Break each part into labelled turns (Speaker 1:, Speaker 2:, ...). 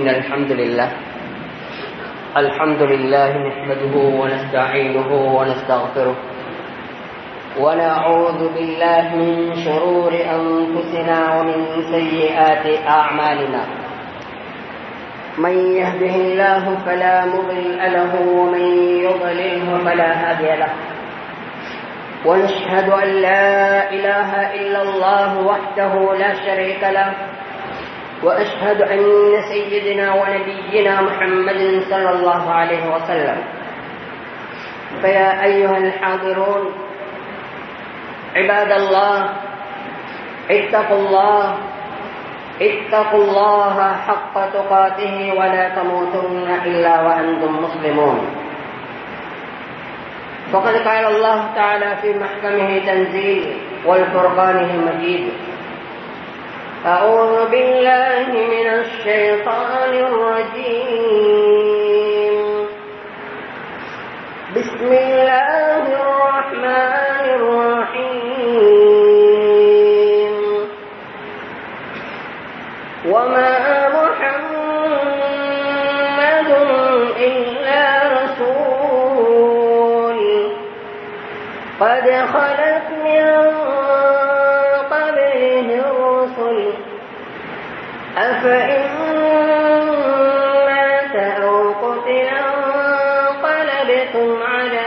Speaker 1: إن الحمد لله الحمد لله نحمده ونستعينه ونستغفره ونعوذ بالله من شرور أنفسنا ومن سيئات أعمالنا من يهده الله فلا مضل له ومن يضلله فلا هادي له ونشهد أن لا إله إلا الله وحده لا شريك له وأشهد أن سيدنا ونبينا محمد صلى الله عليه وسلم فيا أيها الحاضرون عباد الله اتقوا الله اتقوا الله حق تقاته ولا تموتن إلا وأنتم مسلمون فقد قال الله تعالى في محكمه تنزيل والفرقانه المجيد أعوذ بالله من الشيطان الرجيم بسم الله الرحمن الرحيم وما محمد إلا رسول قد خلت من قبله الرسل أفإن مات أو قتل انقلبتم على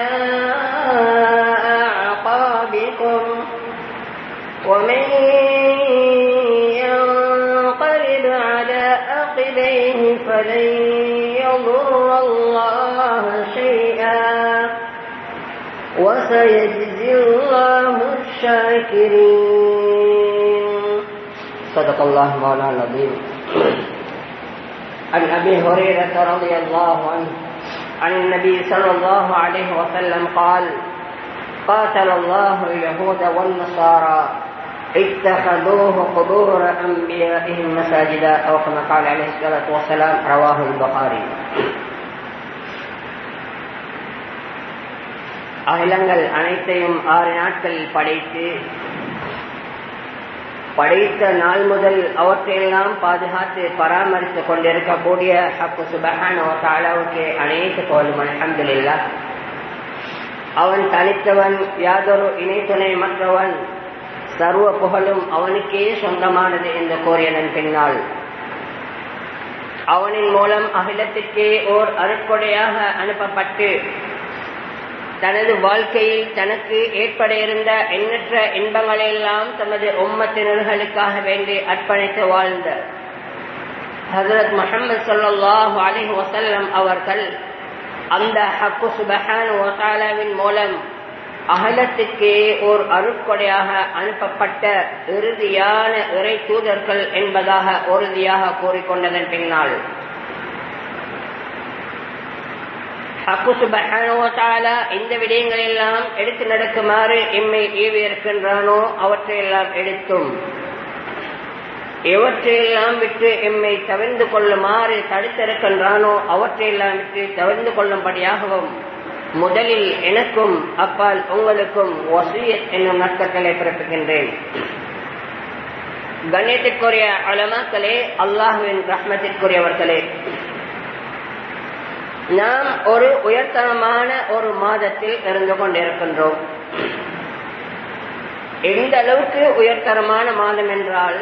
Speaker 1: أعقابكم ومن ينقلب على عقبيه فلن يضر الله شيئا وسيجزي الله الشاكرين صدق الله مولانا العظيم عن ابي هريره رضي الله عنه عن النبي صلى الله عليه وسلم قال قاتل الله اليهود والنصارى اتخذوه قبور انبيائهم مساجدا او كما قال عليه الصلاه والسلام رواه البخاري அகிலங்கள் அனைத்தையும் ஆறு நாட்கள் படைத்து படைத்த நாள் முதல் அவற்றையெல்லாம் பாதுகாத்து பராமரித்துக் கொண்டிருக்கக்கூடிய ஹக்கு சுபஹான அளவுக்கு அனைத்து போலும் அலமதுல்லா அவன் தனித்தவன் யாதொரு இணை துணை மற்றவன் சர்வ புகழும் அவனுக்கே சொந்தமானது என்று கூறியதன் பின்னால் அவனின் மூலம் அகிலத்திற்கே ஓர் அருட்கொடையாக அனுப்பப்பட்டு தனது வாழ்க்கையில் தனக்கு ஏற்பட இருந்த எண்ணற்ற இன்பங்களெல்லாம் தமது உம்மத்தினர்களுக்காக வேண்டி அர்ப்பணித்து வாழ்ந்த ஹசரத் முகமது சொல்லாஹு அலிஹ் வசல்லம் அவர்கள் அந்த ஹக்கு சுபஹான் ஒசாலாவின் மூலம் அகலத்துக்கே ஓர் அருட்கொடையாக அனுப்பப்பட்ட இறுதியான இறை தூதர்கள் என்பதாக உறுதியாக கூறிக்கொண்டதன் பின்னால் இந்த விடயங்கள் எல்லாம் எடுத்து நடக்குமாறு எம்மை ஏவி இருக்கின்றானோ அவற்றையெல்லாம் எடுத்தும் எவற்றையெல்லாம் விட்டு எம்மை தவிர்ந்து கொள்ளுமாறு தடுத்திருக்கின்றானோ அவற்றையெல்லாம் விட்டு தவிர்ந்து கொள்ளும்படியாகவும் முதலில் எனக்கும் அப்பால் உங்களுக்கும் வசியத் என்னும் நற்கட்டளை பிறப்புகின்றேன் கண்ணியத்திற்குரிய அலமாக்களே அல்லாஹுவின் ரஹ்மத்திற்குரியவர்களே நாம் ஒரு உயர்தரமான ஒரு மாதத்தில் இருந்து கொண்டிருக்கின்றோம் எந்த அளவுக்கு உயர்தரமான மாதம் என்றால்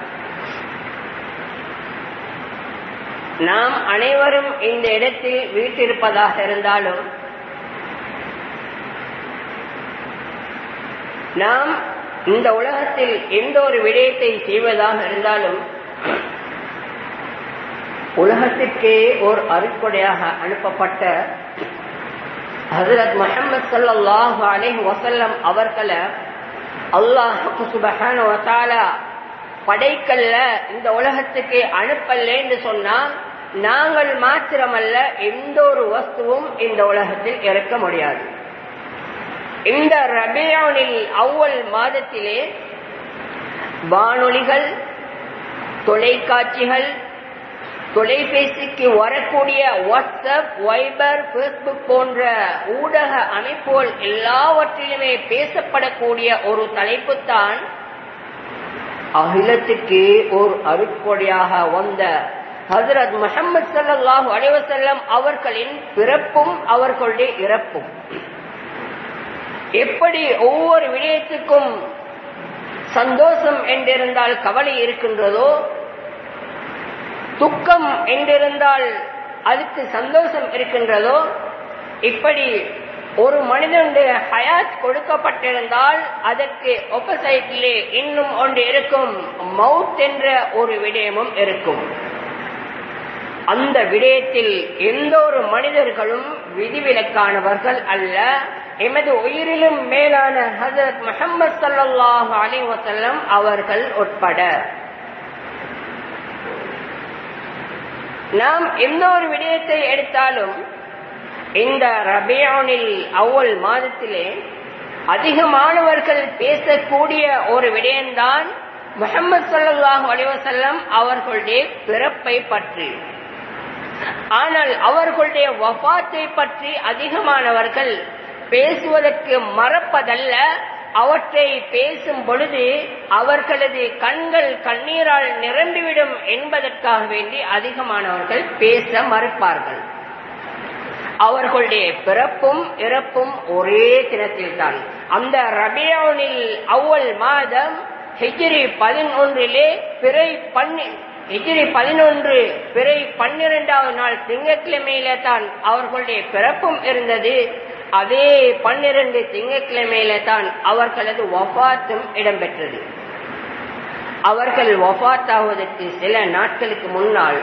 Speaker 1: நாம் அனைவரும் இந்த இடத்தில் வீட்டிருப்பதாக இருந்தாலும் நாம் இந்த உலகத்தில் எந்த ஒரு விடயத்தை செய்வதாக இருந்தாலும் உலகத்திற்கே ஓர் அருட்கொடையாக அனுப்பப்பட்ட ஹசரத் முகமது சல்லாஹு அலேஹ் வசல்லம் அவர்களை அல்லாஹு சுபஹான வசாலா படைக்கல்ல இந்த உலகத்துக்கு அனுப்பலன்னு சொன்னா நாங்கள் மாத்திரமல்ல எந்த ஒரு வஸ்துவும் இந்த உலகத்தில் இருக்க முடியாது இந்த ரபியானில் அவ்வள் மாதத்திலே வானொலிகள் தொலைக்காட்சிகள் தொலைபேசிக்கு வரக்கூடிய வாட்ஸ்அப் வைபர் பேஸ்புக் போன்ற ஊடக அமைப்புகள் எல்லாவற்றிலுமே பேசப்படக்கூடிய ஒரு தலைப்பு தான் அகிலத்துக்கு ஒரு அருட்கொடையாக வந்த ஹசரத் முகமது சல்லாஹூ அலைவசல்லம் அவர்களின் பிறப்பும் அவர்களுடைய இறப்பும் எப்படி ஒவ்வொரு விடயத்துக்கும் சந்தோஷம் என்றிருந்தால் கவலை இருக்கின்றதோ துக்கம் என்றிருந்தால் அதுக்கு சந்தோஷம் இருக்கின்றதோ இப்படி ஒரு மனிதனுடைய ஹயாத் கொடுக்கப்பட்டிருந்தால் அதற்கு ஒப்பசைட்டிலே இன்னும் ஒன்று இருக்கும் மவுத் என்ற ஒரு விடயமும் இருக்கும் அந்த விடயத்தில் எந்த ஒரு மனிதர்களும் விதிவிலக்கானவர்கள் அல்ல எமது உயிரிலும் மேலான ஹசரத் முகமது சல்லாஹு அலி வசல்லம் அவர்கள் உட்பட நாம் எந்த ஒரு விடயத்தை எடுத்தாலும் இந்த ரபியானில் அவ்வள் மாதத்திலே அதிகமானவர்கள் பேசக்கூடிய ஒரு விடயம்தான் முகமது சல்லாஹூ அலிவசல்லம் அவர்களுடைய பிறப்பை பற்றி ஆனால் அவர்களுடைய வபாத்தை பற்றி அதிகமானவர்கள் பேசுவதற்கு மறப்பதல்ல அவற்றை பேசும் பொழுது அவர்களது கண்கள் கண்ணீரால் நிரம்பிவிடும் என்பதற்காக வேண்டி அதிகமானவர்கள் பேச மறுப்பார்கள் அவர்களுடைய பிறப்பும் இறப்பும் ஒரே தினத்தில் தான் அந்த ரபியோனில் அவ்வள் மாதம் ஹிஜ்ரி பதினொன்றிலே பிறை பண்ணி ஹிஜ்ரி பதினொன்று பிறை பன்னிரெண்டாவது நாள் திங்கட்கிழமையில தான் அவர்களுடைய பிறப்பும் இருந்தது அதே பன்னிரண்டு திங்கட்கிழமையில தான் அவர்களது வஃபாத்தும் இடம்பெற்றது அவர்கள் வஃபாத் ஆவதற்கு சில நாட்களுக்கு முன்னால்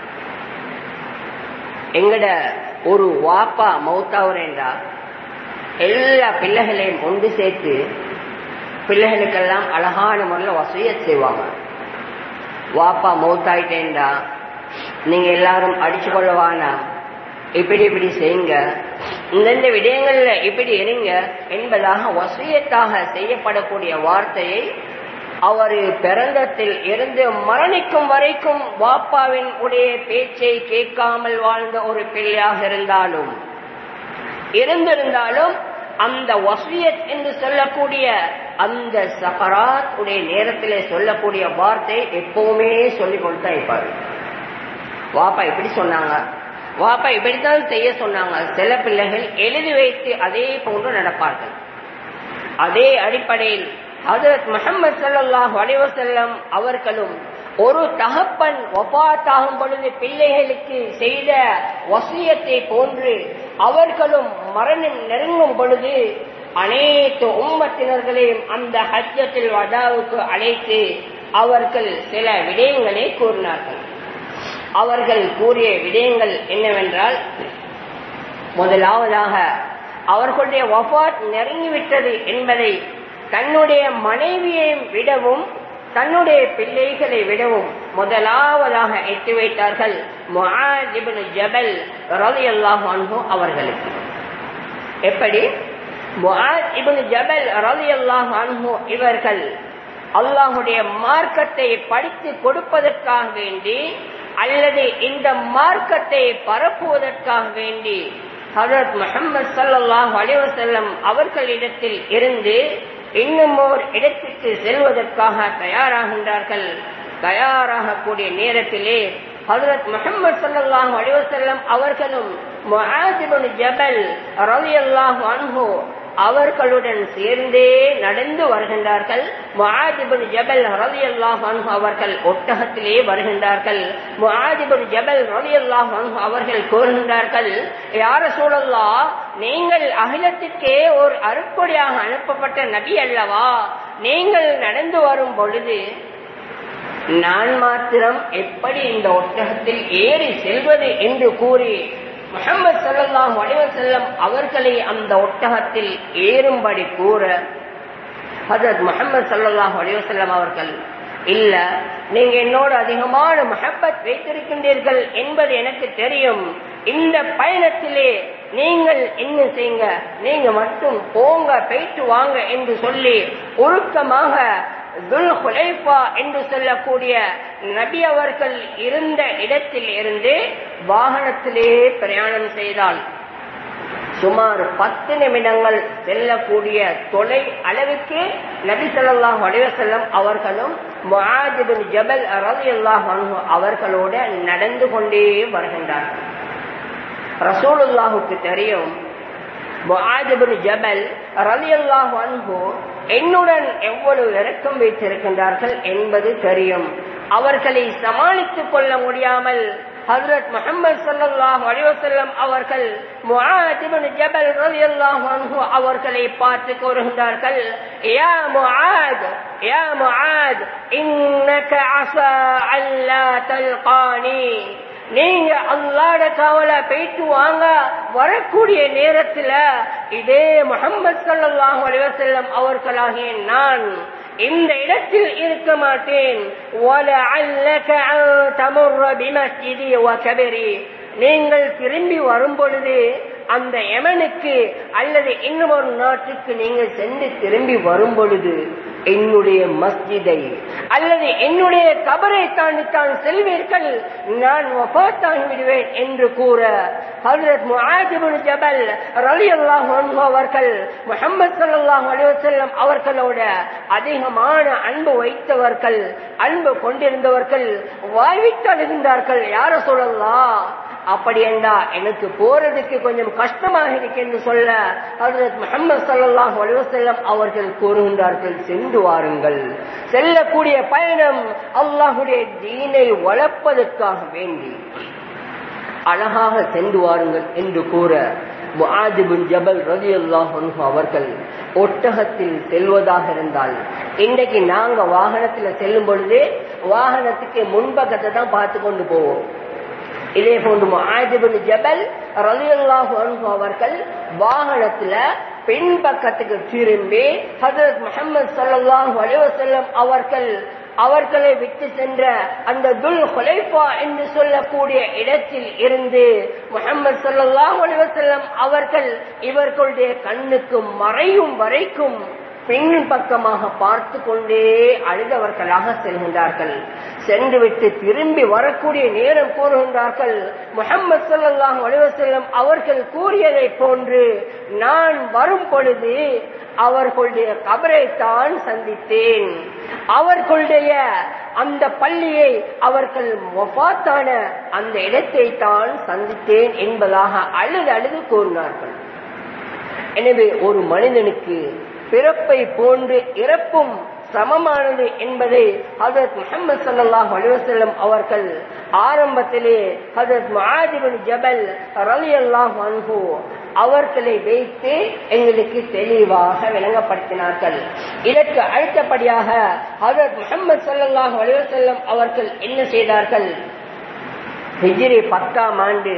Speaker 1: எங்கட ஒரு வாப்பா மௌத்தாவரேண்டா எல்லா பிள்ளைகளையும் ஒன்று சேர்த்து பிள்ளைகளுக்கெல்லாம் அழகான முறையில் வசதிய செய்வாங்க வாப்பா மௌத்தாயிட்டேன்டா நீங்க எல்லாரும் அடிச்சு கொள்ளவானா இப்படி இப்படி செய்யுங்க இந்தந்த விடயங்கள்ல இப்படி இருங்க என்பதாக வசியத்தாக செய்யப்படக்கூடிய வார்த்தையை அவர் பிறந்தத்தில் இருந்து மரணிக்கும் வரைக்கும் வாப்பாவின் உடைய பேச்சை கேட்காமல் வாழ்ந்த ஒரு பிள்ளையாக இருந்தாலும் இருந்திருந்தாலும் அந்த வசியத் என்று சொல்லக்கூடிய அந்த சகராத் உடைய நேரத்திலே சொல்லக்கூடிய வார்த்தை எப்பவுமே சொல்லிக் கொண்டுதான் இருப்பாரு வாப்பா இப்படி சொன்னாங்க வாப்பா இப்படித்தான் செய்ய சொன்னாங்க சில பிள்ளைகள் எழுதி வைத்து அதே போன்று நடப்பார்கள் அதே அடிப்படையில் ஹதரத் முகமது சல்லாஹூ அலைவசல்லம் அவர்களும் ஒரு தகப்பன் ஒபாத்தாகும் பொழுது பிள்ளைகளுக்கு செய்த வசியத்தை போன்று அவர்களும் மரணம் நெருங்கும் பொழுது அனைத்து உம்மத்தினர்களையும் அந்த ஹஜ்ஜத்தில் வதாவுக்கு அழைத்து அவர்கள் சில விடயங்களை கூறினார்கள் அவர்கள் கூறிய விடயங்கள் என்னவென்றால் முதலாவதாக அவர்களுடைய வஃபாத் நெருங்கிவிட்டது என்பதை தன்னுடைய மனைவியை விடவும் தன்னுடைய பிள்ளைகளை விடவும் முதலாவதாக எட்டி வைத்தார்கள் ஜபல் ரவி அல்லாஹு அன்பு அவர்களுக்கு எப்படி இபன் ஜபல் ரவி அல்லாஹு அன்பு இவர்கள் அல்லாஹுடைய மார்க்கத்தை படித்து கொடுப்பதற்காக வேண்டி அல்லது இந்த மார்க்கத்தை பரப்புவதற்காக வேண்டி ஹசரத் முகமது சல்லாஹ் அலிவசல்லம் அவர்களிடத்தில் இருந்து இன்னும் ஓர் இடத்திற்கு செல்வதற்காக தயாராகின்றார்கள் தயாராகக்கூடிய நேரத்திலே ஹசரத் முகமது சல்லாஹ் அலிவசல்லம் அவர்களும் முஹாஜிபன் ஜபல் ரவி அல்லாஹ் அன்ஹோ அவர்களுடன் சேர்ந்தே நடந்து வருகின்றார்கள் முஆதிபுல் ஜபல் ரலியல்லாஹு அன்ஹு அவர்கள் ஒட்டகத்திலே வருகின்றார்கள் முஆதிபுல் ஜபல் ரலியல்லாஹு அன்ஹு அவர்கள் கூறுகின்றார்கள் யார சூழல்லா நீங்கள் அகிலத்திற்கே ஒரு அருப்பொடியாக அனுப்பப்பட்ட நபி அல்லவா நீங்கள் நடந்து வரும் பொழுது நான் மாத்திரம் எப்படி இந்த ஒட்டகத்தில் ஏறி செல்வது என்று கூறி முகமது சல்லாஹ் செல்லம் அவர்களை அந்த ஒட்டகத்தில் ஏறும்படி கூற ஹசரத் முகமது சல்லாஹ் செல்லம் அவர்கள் இல்ல நீங்க என்னோடு அதிகமான மஹப்பத் வைத்திருக்கின்றீர்கள் என்பது எனக்கு தெரியும் இந்த பயணத்திலே நீங்கள் என்ன செய்யுங்க நீங்க மட்டும் போங்க போயிட்டு வாங்க என்று சொல்லி உருக்கமாக துல்ஹுலைஃபா என்று சொல்லக்கூடிய நபி அவர்கள் இருந்த இடத்தில் இருந்து வாகனத்திலே பிரயாணம் செய்தால் சுமார் பத்து நிமிடங்கள் செல்லக்கூடிய தொலை அளவுக்கு நபி சொல்லாஹ் செல்லம் அவர்களும் முஆஜிபின் ஜபல் ரலியல்லாஹு அன்ஹு அவர்களோட நடந்து கொண்டே வருகின்றார்கள் ரசூலுல்லாஹுக்கு தெரியும் முஆஜிபின் ஜபல் ரலியல்லாஹு அன்ஹு என்னுடன் எவ்வளவு இறக்கம் வைத்திருக்கின்றார்கள் என்பது தெரியும் அவர்களை சமாளித்துக் கொள்ள முடியாமல் ஹசரத் முகமது சல்லாஹூ அலிவசல்லம் அவர்கள் முஆதிபின் ஜபல் ரலியல்லாஹு அன்ஹு அவர்களை பார்த்து கூறுகின்றார்கள் யா முஆத் யா முஆத் இன்னக அஸா அல்லா தல்கானி நீங்க அல்லாட காவல போயிட்டு வாங்க வரக்கூடிய நேரத்துல இதே முகமது சல்லாஹூ அலிவசல்லம் அவர்களாகிய நான் இந்த இடத்தில் இருக்க மாட்டேன் நீங்கள் திரும்பி வரும் பொழுது அந்த எமனுக்கு அல்லது இன்னும் ஒரு நாட்டுக்கு நீங்கள் சென்று திரும்பி வரும் பொழுது என்னுடைய மஸ்ஜிதை அல்லது என்னுடைய கபரை தாண்டித்தான் செல்வீர்கள் நான் வபாத்தாகி விடுவேன் என்று கூற ஹசரத் முஆஜிபுன் ஜபல் ரலியல்லாஹு அன்ஹு அவர்கள் முஹம்மது ஸல்லல்லாஹு அலைஹி வஸல்லம் அவர்களோட அதிகமான அன்பு வைத்தவர்கள் அன்பு கொண்டிருந்தவர்கள் வாய்விட்டு அழுகின்றார்கள் யார சொல்லலாம் அப்படி என்றா எனக்கு போறதுக்கு கொஞ்சம் கஷ்டமாக இருக்கு என்று சொல்ல ஹசரத் முகமது சல்லாஹ் அலுவலம் அவர்கள் கூறுகின்றார்கள் சென்று வாருங்கள் செல்லக்கூடிய பயணம் அல்லாஹுடைய தீனை வளர்ப்பதற்காக வேண்டி அழகாக சென்று வாருங்கள் என்று கூற முஆதிபின் ஜபல் ரவி அவர்கள் ஒட்டகத்தில் செல்வதாக இருந்தால் இன்றைக்கு நாங்க வாகனத்துல செல்லும் பொழுது வாகனத்துக்கு முன்பக்கத்தை தான் பார்த்து கொண்டு போவோம் இதே போன்று முஆதிபின் ஜபல் ரலியல்லாஹு அன்ஹு அவர்கள் வாகனத்துல பின்பக்கத்துக்கு திரும்பி ஹஜரத் முகமது சல்லாஹூ அலைவசல்லம் அவர்கள் அவர்களை விட்டு சென்ற அந்த துல் ஹுலைஃபா என்று சொல்லக்கூடிய இடத்தில் இருந்து முகமது சல்லாஹூ அலைவசல்லம் அவர்கள் இவர்களுடைய கண்ணுக்கு மறையும் வரைக்கும் பின் பக்கமாக பார்த்து கொண்டே அழுதவர்களாக செல்கின்றார்கள் சென்றுவிட்டு திரும்பி வரக்கூடிய நேரம் கூறுகின்றார்கள் முகமது சல்லாஹ் அலுவலம் அவர்கள் கூறியதை போன்று நான் வரும் பொழுது அவர்களுடைய கபரை தான் சந்தித்தேன் அவர்களுடைய அந்த பள்ளியை அவர்கள் வஃத்தான அந்த இடத்தை தான் சந்தித்தேன் என்பதாக அழுது அழுது கூறினார்கள் எனவே ஒரு மனிதனுக்கு பிறப்பை போன்று இறப்பும் சமமானது என்பதை ஹசரத் முகமது சல்லாஹ் அலுவலம் அவர்கள் ஆரம்பத்திலே ஹசரத் மாதிபின் ஜபல் ரலி அல்லாஹ் அன்ஹு அவர்களை வைத்து எங்களுக்கு தெளிவாக விளங்கப்படுத்தினார்கள் இதற்கு அடுத்தபடியாக ஹசரத் முகமது சல்லாஹ் அலுவலம் அவர்கள் என்ன செய்தார்கள் ஹிஜ்ரி பத்தாம் ஆண்டு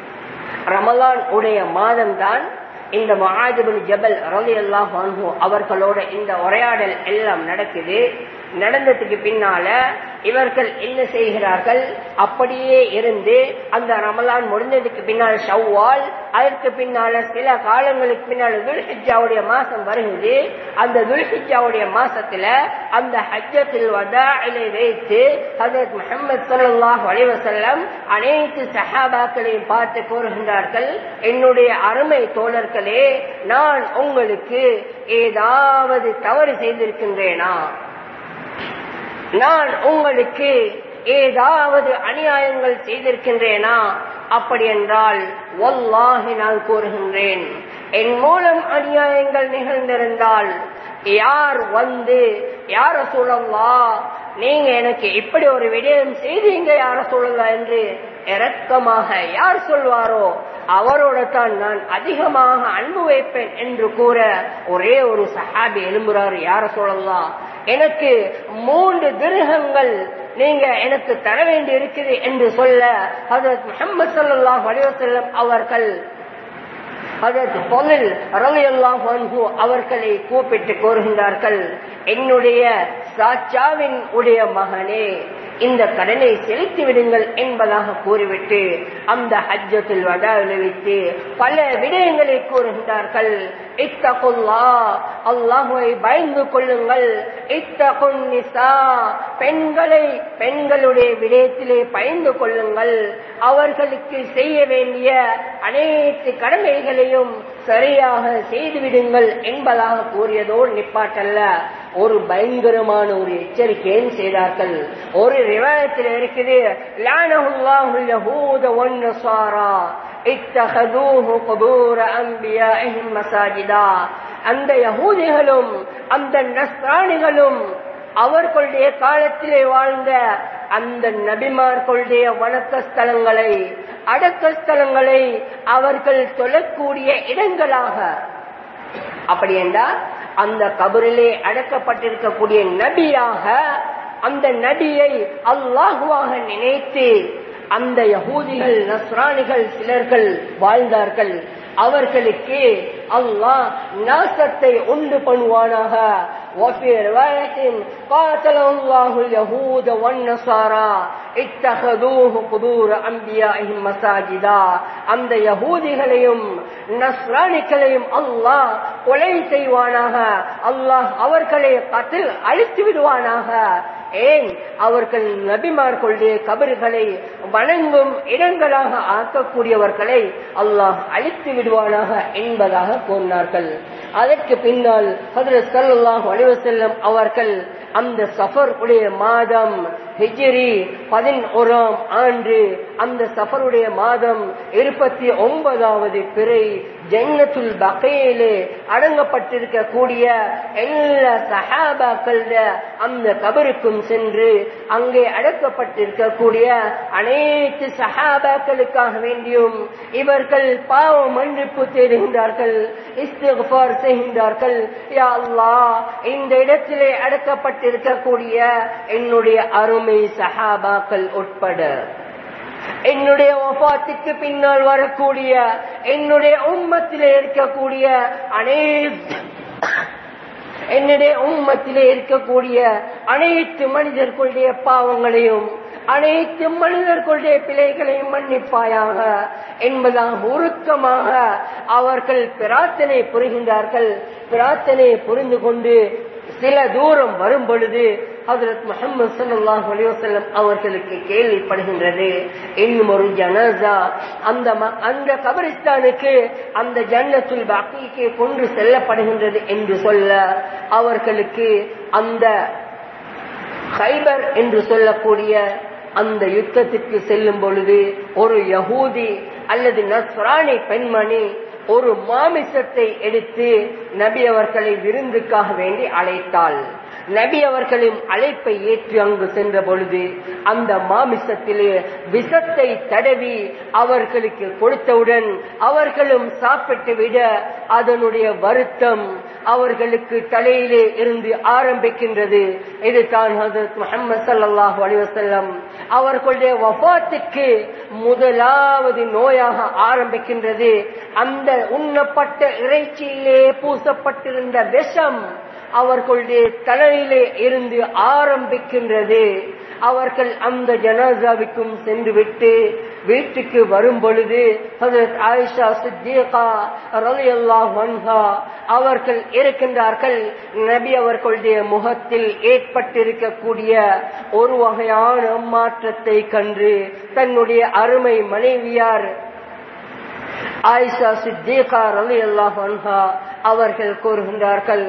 Speaker 1: ரமலான் உடைய மாதம்தான் இந்த மகாஜபின் ஜபல் ரலி அல்லாஹ் அவர்களோட இந்த உரையாடல் எல்லாம் நடக்குது நடந்ததுக்கு பின்னால இவர்கள் என்ன செய்கிறார்கள் அப்படியே இருந்து அந்த ரமலான் முடிஞ்சதுக்கு பின்னால் ஷவ்வால் அதற்கு பின்னால சில காலங்களுக்கு பின்னால் துல்ஹிஜாவுடைய மாசம் வருகிறது அந்த துல்ஹிஜாவுடைய மாசத்துல அந்த ஹஜ்ஜத்தில் வதாயிலை வைத்து ஹசரத் முகமது சல்லாஹ் அலைவசல்லம் அனைத்து சஹாபாக்களையும் பார்த்து கூறுகின்றார்கள் என்னுடைய அருமை தோழர்களே நான் உங்களுக்கு ஏதாவது தவறு செய்திருக்கின்றேனா நான் உங்களுக்கு ஏதாவது அநியாயங்கள் செய்திருக்கின்றேனா அப்படி என்றால் ஒல்லாகி நான் கூறுகின்றேன் என் மூலம் அநியாயங்கள் நிகழ்ந்திருந்தால் யார் வந்து யார சொல்லலா நீங்க எனக்கு இப்படி ஒரு விடயம் செய்தீங்க யார சொல்லலாம் என்று இரக்கமாக யார் சொல்வாரோ அவரோட தான் நான் அதிகமாக அன்பு வைப்பேன் என்று கூற ஒரே ஒரு சஹாபி எழும்புறாரு யார சொல்லலாம் எனக்கு மூன்று திருகங்கள் நீங்க எனக்கு தர வேண்டி இருக்குது என்று சொல்ல ஹசரத் முகமது சல்லாஹ் அலிவசல்லம் அவர்கள் அவர்களை கூப்பிட்டு கோருகின்றார்கள் என்னுடைய சாச்சாவின் உடைய மகனே இந்த கடனை செலுத்தி விடுங்கள் என்பதாக கூறிவிட்டு அந்த ஹஜ்ஜத்தில் வடாவில் வைத்து பல விடயங்களை கூறுகின்றார்கள் இத்தகுல்லா அல்லாஹுவை பயந்து கொள்ளுங்கள் இத்தகுன் நிசா பெண்களை பெண்களுடைய விடயத்திலே பயந்து கொள்ளுங்கள் அவர்களுக்கு செய்ய வேண்டிய அனைத்து கடமைகளையும் சரியாக செய்துவிடுங்கள் என்பதாக கூறியதோடு நிப்பாட்டல்ல ஒரு பயங்கரமான ஒரு எச்சரிக்கையும் செய்தார்கள் ஒரு ரிவாயத்தில் இருக்குது லானஹுல்லாஹுல் யஹூத வன் நஸாரா இத்தஹதூஹு குபூர அன்பியாஇஹிம் மசாஜிதா அந்த யஹூதிகளும் அந்த நஸ்ரானிகளும் அவர்களுடைய காலத்திலே வாழ்ந்த அந்த நபிமார்களுடைய வணக்க ஸ்தலங்களை அடக்க ஸ்தலங்களை அவர்கள் தொழக்கூடிய இடங்களாக அப்படி என்றால் அந்த கபரிலே அடக்கப்பட்டிருக்கக்கூடிய நபியாக அந்த நபியை அல்லாஹுவாக நினைத்து அந்த யகூதிகள் நஸ்ரானிகள் சிலர்கள் வாழ்ந்தார்கள் அவர்களுக்கு அல்லாஹ் நாசத்தை உண்டு பண்ணுவானாக وفي رواية قاتلهم الله اليهود والنصارى اتخذوه قبور أنبيائهم مساجدا அந்த யகூதிகளையும் நஸ்ரானிகளையும் அல்லாஹ் கொலை செய்வானாக அல்லாஹ் அவர்களை கத்தில் அழித்து விடுவானாக ஏன் அவர்கள் நபிமார்களுடைய கபறுகளை வணங்கும் இடங்களாக ஆக்கக்கூடியவர்களை அல்லாஹ் அழித்து விடுவானாக என்பதாக கூறினார்கள் அதற்கு பின்னால் ஹதரத் ஸல்லல்லாஹு அலைஹி வஸல்லம் அவர்கள் அந்த சஃபர் உடைய மாதம் ஹிஜ்ரி பதினோராம் ஆண்டு அந்த சஃபருடைய மாதம் இருபத்தி ஒன்பதாவது பிறை ஜன்னத்துல் பகையிலே அடங்கப்பட்டிருக்கக்கூடிய எல்லா சஹாபாக்கள் அந்த கபருக்கும் சென்று அங்கே அடக்கப்பட்டிருக்கக்கூடிய அனைத்து சஹாபாக்களுக்காக வேண்டியும் இவர்கள் பாவ மன்னிப்பு தேடுகின்றார்கள் இஸ்திஃபார் செய்கின்றார்கள் யா அல்லாஹ் இந்த இடத்திலே அடக்கப்பட்டிருக்கக்கூடிய என்னுடைய அருமை சஹாபாக்கள் உட்பட என்னுடைய வபாத்துக்கு பின்னால் வரக்கூடிய என்னுடைய உம்மத்திலே இருக்கக்கூடிய அனைத்து என்னுடைய உம்மத்திலே இருக்கக்கூடிய அனைத்து மனிதர்களுடைய பாவங்களையும் அனைத்து மனிதர்களுடைய பிழைகளையும் மன்னிப்பாயாக என்பதாக உருக்கமாக அவர்கள் பிரார்த்தனை புரிகின்றார்கள் பிரார்த்தனை புரிந்து கொண்டு சில தூரம் வரும் பொழுது ஹசரத் முகமது சல்லாஹ் அலிவசல்லம் அவர்களுக்கு கேள்விப்படுகின்றது இன்னும் ஒரு ஜனாசா அந்த அந்த கபரிஸ்தானுக்கு அந்த ஜன்னத்துல் பாக்கிக்கு கொண்டு செல்லப்படுகின்றது என்று சொல்ல அவர்களுக்கு அந்த ஹைபர் என்று சொல்லக்கூடிய அந்த யுத்தத்திற்கு செல்லும் பொழுது ஒரு யகூதி அல்லது நஸ்ரானி பெண்மணி ஒரு மாமிசத்தை எடுத்து நபி அவர்களை விருந்துக்காக வேண்டி அழைத்தாள் நபி அவர்களின் அழைப்பை ஏற்று அங்கு சென்ற பொழுது அந்த மாமிசத்திலே விஷத்தை தடவி அவர்களுக்கு கொடுத்தவுடன் அவர்களும் சாப்பிட்டு விட அதனுடைய வருத்தம் அவர்களுக்கு தலையிலே இருந்து ஆரம்பிக்கின்றது இது தான் ஹசரத் முகமது சல்லாஹூ அலிவசல்லம் அவர்களுடைய வபாத்துக்கு முதலாவது நோயாக ஆரம்பிக்கின்றது அந்த உண்ணப்பட்ட இறைச்சியிலே பூசப்பட்டிருந்த விஷம் அவர்களுடைய தலையிலே இருந்து ஆரம்பிக்கின்றது அவர்கள் அந்த ஜனாசாவுக்கும் சென்று விட்டு வீட்டுக்கு வரும் பொழுது ஹசரத் ஆயிஷா சித்திகா ரலியல்லாஹு அன்ஹா அவர்கள் இருக்கின்றார்கள் நபி அவர்களுடைய முகத்தில் ஏற்பட்டிருக்கக்கூடிய ஒரு வகையான மாற்றத்தை கண்டு தன்னுடைய அருமை மனைவியார் ஆயிஷா சித்திகா ரலி அல்லாஹ் அன்ஹா அவர்கள் கூறுகின்றார்கள்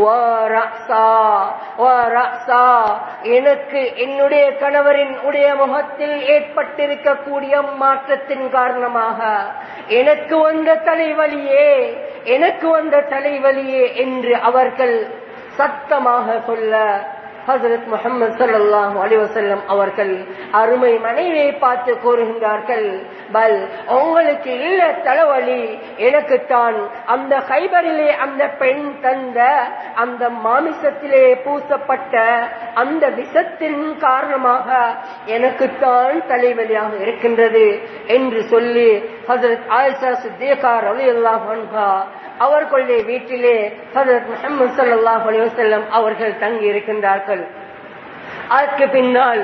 Speaker 1: எனக்கு என்னுடைய கணவரின் உடைய முகத்தில் ஏற்பட்டிருக்கக்கூடிய மாற்றத்தின் காரணமாக எனக்கு வந்த தலைவலியே எனக்கு வந்த தலைவலியே என்று அவர்கள் சத்தமாக சொல்ல ஹசரத் முகமது சல்லாஹூ அலிவசல்லம் அவர்கள் அருமை மனைவியை பார்த்து கூறுகின்றார்கள் பல் உங்களுக்கு இல்ல தலைவலி எனக்குத்தான் அந்த கைபரிலே அந்த பெண் தந்த அந்த மாமிசத்திலே பூசப்பட்ட அந்த விஷத்தின் காரணமாக எனக்குத்தான் தலைவலியாக இருக்கின்றது என்று சொல்லி ஹசரத் ஆயிஷா சித்தேகார் அலி அல்லாஹ் அவர்களுடைய வீட்டிலே ஹசரத் முகமது சல்லாஹ் அலிவசல்லம் அவர்கள் தங்கி இருக்கின்றார்கள் அதற்கு பின்னால்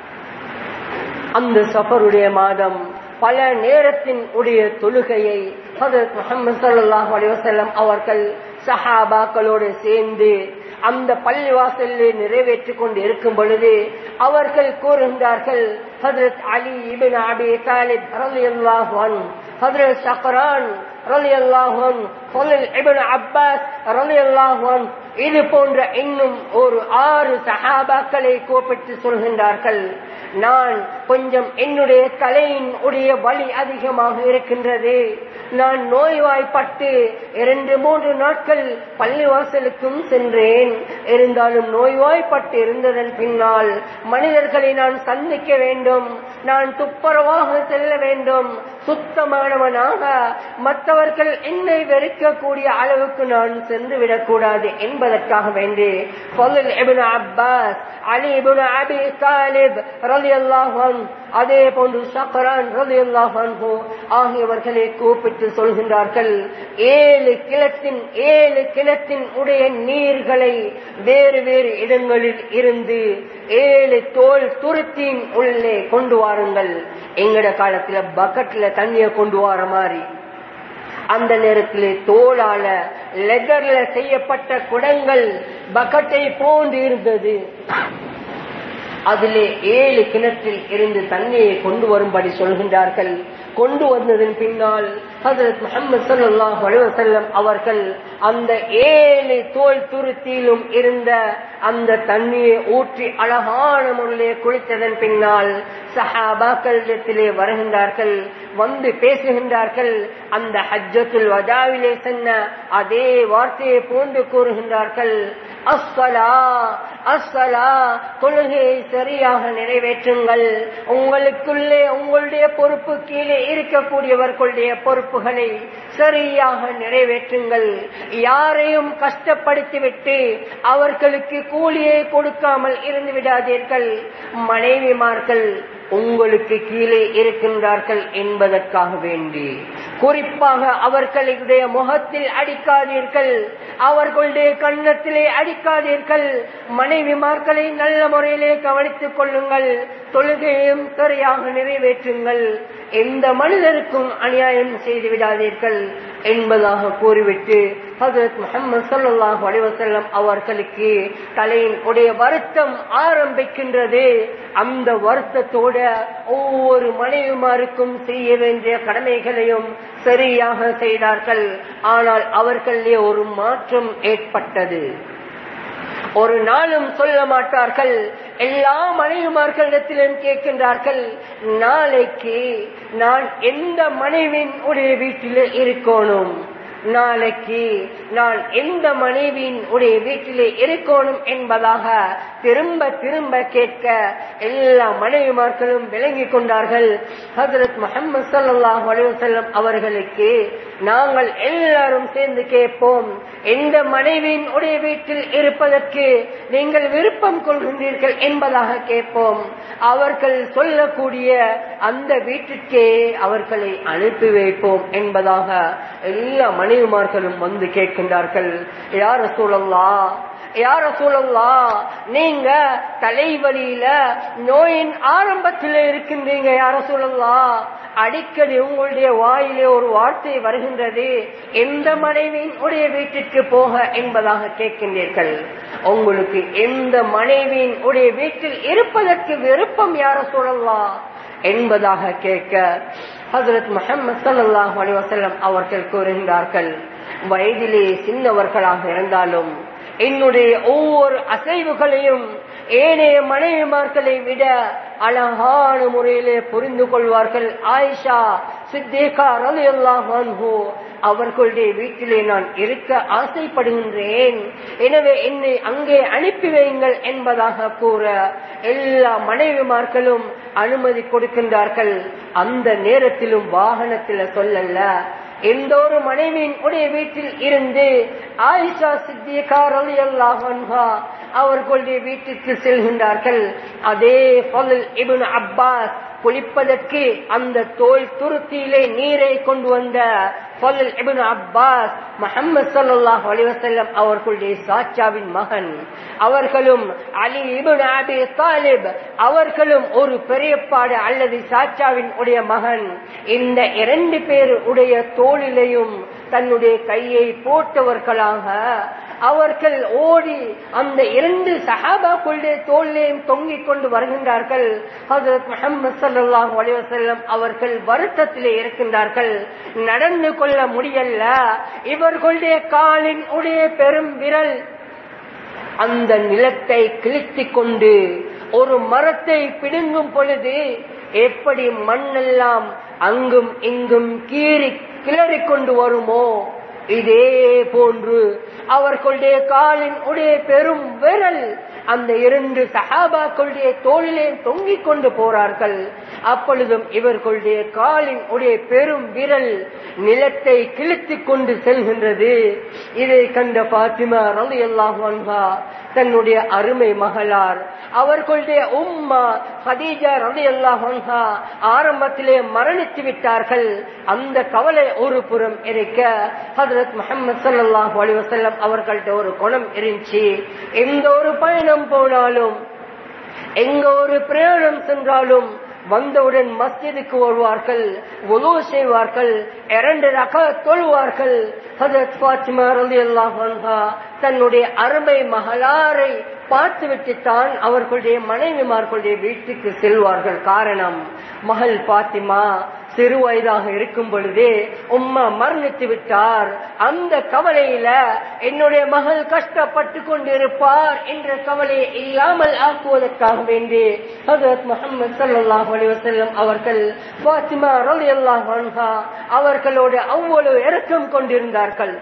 Speaker 1: அந்த சஃபருடைய மாதம் பல நேரத்தின் உடைய தொழுகையை ஹதரத் முகமது ஸல்லல்லாஹு அலைஹி வஸல்லம் அவர்கள் சஹாபாக்களோடு சேர்ந்து அந்த பள்ளிவாசலில் நிறைவேற்றிக் கொண்டு இருக்கும் பொழுது அவர்கள் கூறுகின்றார்கள் ஹதரத் அலி இபின் அபி தாலிப் ரலியல்லாஹு அன்ஹு ஹதரத் ஷக்ரான் ரலியல்லாஹு அன்ஹு ஃபலில் இப்னு அப்பாஸ் ரலியல்லாஹு அன்ஹு இது போன்ற இன்னும் ஒரு ஆறு சஹாபாக்களை கூப்பிட்டு சொல்கின்றார்கள் நான் கொஞ்சம் என்னுடைய தலையின் உடைய வலி அதிகமாக இருக்கின்றது நான் நோய்வாய்ப்பட்டு இரண்டு மூன்று நாட்கள் பள்ளிவாசலுக்கும் சென்றேன் இருந்தாலும் நோய்வாய்ப்பட்டு இருந்ததன் பின்னால் மனிதர்களை நான் சந்திக்க வேண்டும் நான் துப்புரவாக செல்ல வேண்டும் சுத்தமானவனாக மற்றவர்கள் என்னை வெறுக்கக்கூடிய அளவுக்கு நான் சென்று விடக்கூடாது என்பதற்காக வேண்டி ஃபலில் இப்னு அப்பாஸ் அலி இப்னு அபி தாலிப் ரலியல்லாஹு அன்ஹு அதே போன்று ஷக்ரான் ரலியல்லாஹு அன்ஹு ஆகியவர்களை கூப்பிட்டு சொல்கின்றார்கள் ஏழு கிணத்தின் ஏழு கிணத்தின் உடைய நீர்களை வேறு வேறு இடங்களில் இருந்து ஏழு தோல் துருத்தின் உள்ளே கொண்டு வாருங்கள் எங்கட காலத்துல பக்கெட்ல தண்ணிய கொண்டு வர மாதிரி அந்த நேரத்திலே தோளால லெதர்ல செய்யப்பட்ட குடங்கள் பக்கெட்டை போன்று இருந்தது அதிலே ஏழு கிணற்றில் இருந்து தண்ணியை கொண்டு வரும்படி சொல்கின்றார்கள் கொண்டு வந்ததன் பின்னால் ஹசரத் முகமது சல்லாஹ் அலுவலம் அவர்கள் அந்த ஏழு தோல் துருத்தியிலும் இருந்த அந்த தண்ணியை ஊற்றி அழகான முறையிலே குளித்ததன் பின்னால் சஹாபாக்களிடத்திலே வருகின்றார்கள் வந்து பேசுகின்றார்கள் அந்த ஹஜ்ஜத்துல் வதாவிலே சென்ன அதே வார்த்தையை போன்று கூறுகின்றார்கள் அஸ்ஸலா அஸ்ஸலா தொழுகையை சரியாக நிறைவேற்றுங்கள் உங்களுக்குள்ளே உங்களுடைய பொறுப்பு கீழே இருக்கக்கூடியவர்களுடைய பொறுப்புகளை சரியாக நிறைவேற்றுங்கள் யாரையும் கஷ்டப்படுத்திவிட்டு அவர்களுக்கு கூலியை கொடுக்காமல் இருந்து விடாதீர்கள் மனைவிமார்கள் உங்களுக்கு கீழே இருக்கின்றார்கள் என்பதற்காக வேண்டி குறிப்பாக அவர்களுடைய முகத்தில் அடிக்காதீர்கள் அவர்களுடைய கன்னத்திலே அடிக்காதீர்கள் மனைவிமார்களை நல்ல முறையிலே கவனித்துக் கொள்ளுங்கள் தொழுகையும் சரியாக நிறைவேற்றுங்கள் எந்த மனிதருக்கும் அநியாயம் செய்து விடாதீர்கள் என்பதாக கூறிவிட்டு ஹசரத் முகமது சல்லாஹூ அலிவசல்லம் அவர்களுக்கு தலையின் உடைய வருத்தம் ஆரம்பிக்கின்றது அந்த வருத்தத்தோட ஒவ்வொரு மனைவிமாருக்கும் செய்ய வேண்டிய கடமைகளையும் சரியாக செய்தார்கள் ஆனால் அவர்களே ஒரு மாற்றம் ஏற்பட்டது ஒரு நாளும் சொல்ல மாட்டார்கள் எல்லா மனைவிமார்களிடத்திலும் கேட்கின்றார்கள் நாளைக்கு நான் எந்த மனைவின் உடைய வீட்டில் இருக்கணும் நாளைக்கு நான் எந்த மனைவியின் உடைய வீட்டிலே இருக்கணும் என்பதாக திரும்ப திரும்ப கேட்க எல்லா மனைவிமார்களும் விளங்கிக் கொண்டார்கள் ஹசரத் முகமது சல்லாஹ் அலுவலம் அவர்களுக்கு நாங்கள் எல்லாரும் சேர்ந்து கேட்போம் எந்த மனைவியின் உடைய வீட்டில் இருப்பதற்கு நீங்கள் விருப்பம் கொள்கின்றீர்கள் என்பதாக கேட்போம் அவர்கள் சொல்லக்கூடிய அந்த வீட்டிற்கே அவர்களை அனுப்பி வைப்போம் என்பதாக எல்லா மனைவிமார்களும் வந்து கேட்கின்றார்கள் யார் சூழல்லா யார சூழல்லா நீங்க தலைவலியில நோயின் ஆரம்பத்தில் இருக்கின்றீங்க யார சூழல்லா அடிக்கடி உங்களுடைய வாயிலே ஒரு வார்த்தை வருகின்றது எந்த மனைவியின் உடைய வீட்டிற்கு போக என்பதாக கேட்கின்றீர்கள் உங்களுக்கு எந்த மனைவியின் உடைய வீட்டில் இருப்பதற்கு விருப்பம் யார சூழல்லா என்பதாக கேட்க ஹசரத் முகமது சல்லாஹ் அலிவசல்லம் அவர்கள் கூறுகின்றார்கள் வயதிலே சின்னவர்களாக இருந்தாலும் என்னுடைய ஒவ்வொரு அசைவுகளையும் ஏனைய மனைவிமார்களை விட அழகான முறையிலே புரிந்து கொள்வார்கள் ஆயிஷா சித்தேகா ரலி அல்லாஹு அவர்களுடைய வீட்டிலே நான் இருக்க ஆசைப்படுகின்றேன் எனவே என்னை அங்கே அனுப்பி வையுங்கள் என்பதாக கூற எல்லா மனைவிமார்களும் அனுமதி கொடுக்கின்றார்கள் அந்த நேரத்திலும் வாகனத்தில் சொல்லல்ல எந்த ஒரு மனைவியின் உடைய வீட்டில் இருந்து ஆயிஷா சித்தியகா ரலி அல்லாஹா அவர்களுடைய வீட்டுக்கு செல்கின்றார்கள் அதே ஃபதுல் இப்னு அப்பாஸ் குளிப்பதற்கு அந்த தோல் துருத்தியிலே நீரை கொண்டு வந்த ஃபதுல் இப்னு அப்பாஸ் முஹம்மது ஸல்லல்லாஹு அலைஹி வஸல்லம் அவர்களுடைய சாச்சாவின் மகன் அவர்களும் அலி இப்னு அபி தாலிப் அவர்களும் ஒரு பெரியப்பாடு அல்லது சாச்சாவின் உடைய மகன் இந்த இரண்டு பேர் உடைய தோளிலையும் தன்னுடைய கையை போட்டவர்களாக அவர்கள் ஓடி அந்த இரண்டு சஹாபாக்களுடைய தோல்லையும் தொங்கிக் கொண்டு வருகின்றார்கள் ஹசரத் முகமது சல்லாஹூ அலிவசல்லம் அவர்கள் வருத்தத்திலே இருக்கின்றார்கள் நடந்து கொள்ள முடியல இவர்களுடைய காலின் உடைய பெரும் விரல் அந்த நிலத்தை கிழித்துக் கொண்டு ஒரு மரத்தை பிடுங்கும் பொழுது எப்படி மண்ணெல்லாம் அங்கும் இங்கும் கீறி கிளறிக் கொண்டு வருமோ இதே போன்று அவர்களுடைய காலின் உடைய பெரும் விரல் அந்த இரண்டு சஹாபாக்களுடைய தோளிலே தொங்கிக் கொண்டு போறார்கள் அப்பொழுதும் இவர்களுடைய காலின் உடைய பெரும் விரல் நிலத்தை கிழித்துக் கொண்டு செல்கின்றது இதை கண்ட பாத்திமா ரலி அல்லாஹா தன்னுடைய அருமை மகளார் அவர்களுடைய உம்மா ஹதீஜா ரலி அல்லாஹா ஆரம்பத்திலே மரணித்து விட்டார்கள் அந்த கவலை ஒரு புறம் இருக்க ஹதரத் முகமது சல்லாஹூ அலி வசல்லம் அவர்கள்ட்ட ஒரு குணம் இருந்துச்சு எந்த ஒரு பயணம் போனாலும் எங்க ஒரு பிரயாணம் சென்றாலும் வந்தவுடன் மஸ்ஜிதுக்கு வருவார்கள் உதவு செய்வார்கள் இரண்டு ரக தொழுவார்கள் ஹதரத் பாத்திமா ரலியல்லாஹு அன்ஹா தன்னுடைய அருமை மகளாரை பார்த்துவிட்டு தான் அவர்களுடைய மனைவிமார்களுடைய வீட்டுக்கு செல்வார்கள் காரணம் மகள் பாத்திமா சிறு வயதாக இருக்கும் பொழுதே உம்மா மரணித்து விட்டார் அந்த கவலையில என்னுடைய மகள் கஷ்டப்பட்டு கொண்டிருப்பார் என்ற கவலையை இல்லாமல் ஆக்குவதற்காக வேண்டி ஹசரத் முகமது சல்லாஹூ அலி வசல்லம் அவர்கள் பாத்திமா ரலி அல்லாஹ் அவர்களோடு அவ்வளவு இறக்கம் கொண்டிருந்தார்கள்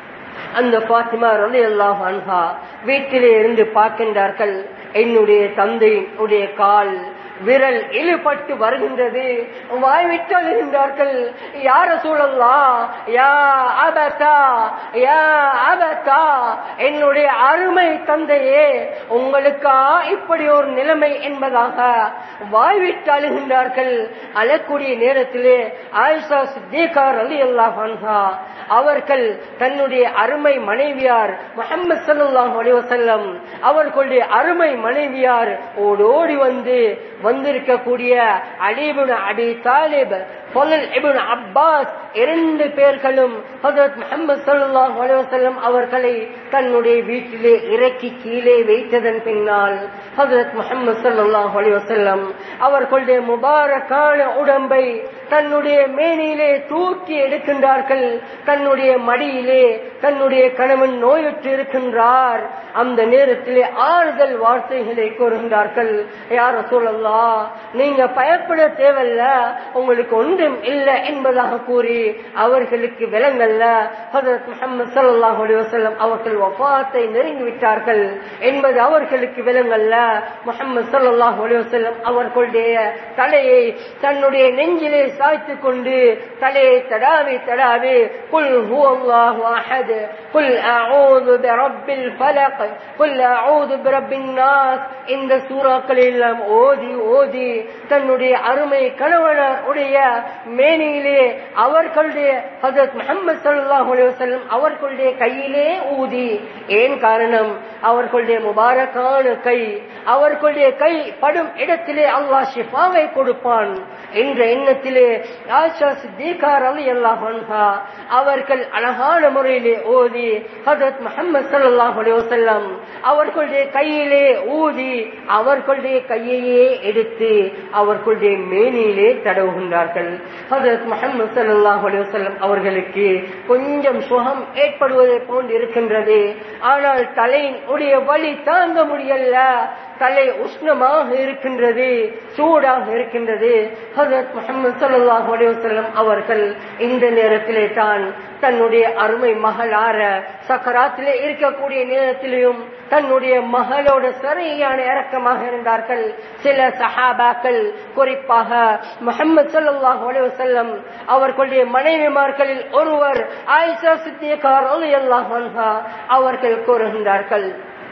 Speaker 1: அந்த பாத்திமா ரலி அல்லாஹ் அன்ஹா வீட்டிலே இருந்து பார்க்கின்றார்கள் என்னுடைய தந்தையினுடைய கால் விரல் இழுபட்டு வருகின்றது வாய்விட்டு அழுகின்றார்கள் யார சூழல்லா யா அபதா யா அபதா என்னுடைய அருமை தந்தையே உங்களுக்கா இப்படி ஒரு நிலைமை என்பதாக வாய்விட்டு அழுகின்றார்கள் அழக்கூடிய நேரத்திலே ஆயிஷா சித்திகார் அலி அல்லாஹா அவர்கள் தன்னுடைய அருமை மனைவியார் முகமது சல்லாஹ் அலிவசல்லம் அவர்களுடைய அருமை மனைவியார் ஓடோடி வந்து வந்திருக்கக்கூடிய அலிபுன் அபி தாலிப் பொலல் இபுன் அப்பாஸ் இரண்டு பேர்களும் ஹசரத் முகமது சல்லாஹ் அலுவலம் அவர்களை தன்னுடைய வீட்டிலே இறக்கி கீழே வைத்ததன் பின்னால் ஹசரத் முகமது சல்லாஹ் அலுவலம் அவர்களுடைய முபாரக்கான உடம்பை தன்னுடைய மேனியிலே தூக்கி எடுக்கின்றார்கள் தன்னுடைய மடியிலே தன்னுடைய கணவன் நோயுற்று இருக்கின்றார் அந்த நேரத்திலே ஆறுதல் வார்த்தைகளை கூறுகின்றார்கள் யார சொல்லலா நீங்க பயப்பட தேவையில்ல உங்களுக்கு ஒன்றும் இல்லை என்பதாக கூறி அவர்களுக்கு விலங்கல்ல ஹசரத் முகமது சல்லாஹ் அலிவசல்லம் அவர்கள் வஃபாத்தை நெருங்கி விட்டார்கள் என்பது அவர்களுக்கு விலங்கல்ல முகமது சல்லாஹ் அலிவசல்லம் அவர்களுடைய தலையை தன்னுடைய நெஞ்சிலே சாய்த்து கொண்டு தலையை தடாவி தடாவி குல் ஹுவல்லாஹு அஹத் குல் அஊது பிரப்பில் ஃபலக் குல் அஊது பிரப்பின் நாஸ் இந்த சூறாக்கள் எல்லாம் ஓதி ஓதி தன்னுடைய அருமை கணவனர் உடைய மேனியிலே அவர்களுடைய ஹசரத் முகமது சல்லாஹூ அலைவசல்லம் அவர்களுடைய கையிலே ஊதி ஏன் காரணம் அவர்களுடைய முபாரக்கான கை அவர்களுடைய கை படும் இடத்திலே அல்லாஹ் ஷிஃபாவை கொடுப்பான் என்ற எண்ணத்திலே ஆஷா சித்திகார் அலி அல்லாஹா அவர்கள் அழகான முறையிலே ஓதி ஹசரத் முகமது சல்லாஹூ அலைவசல்லம் அவர்களுடைய கையிலே ஊதி அவர்களுடைய கையையே எடுத்து அவர்களுடைய மேனியிலே தடவுகின்றார்கள் ஹசரத் முகமது சல்லாஹ் அலுவலம் அவர்களுக்கு கொஞ்சம் சுகம் ஏற்படுவதை போன்று இருக்கின்றது ஆனால் தலையின் உடைய வலி தாங்க முடியல தலை உஷ்ணமாக இருக்கின்றது சூடாக இருக்கின்றது ஹசரத் முகமது சல்லாஹ் அலுவலம் அவர்கள் இந்த நேரத்திலே தான் தன்னுடைய அருமை மகளார சக்கராத்திலே இருக்கக்கூடிய நேரத்திலேயும் தன்னுடைய மகளோட சரியான இறக்கமாக இருந்தார்கள் சில சஹாபாக்கள் குறிப்பாக முகமது சல்லாஹ் அலுவலம் அவர்களுடைய மனைவிமார்களில் ஒருவர் ஆயிஷா சித்தியக்கார் அல்லாஹ் அவர்கள் கூறுகின்றார்கள்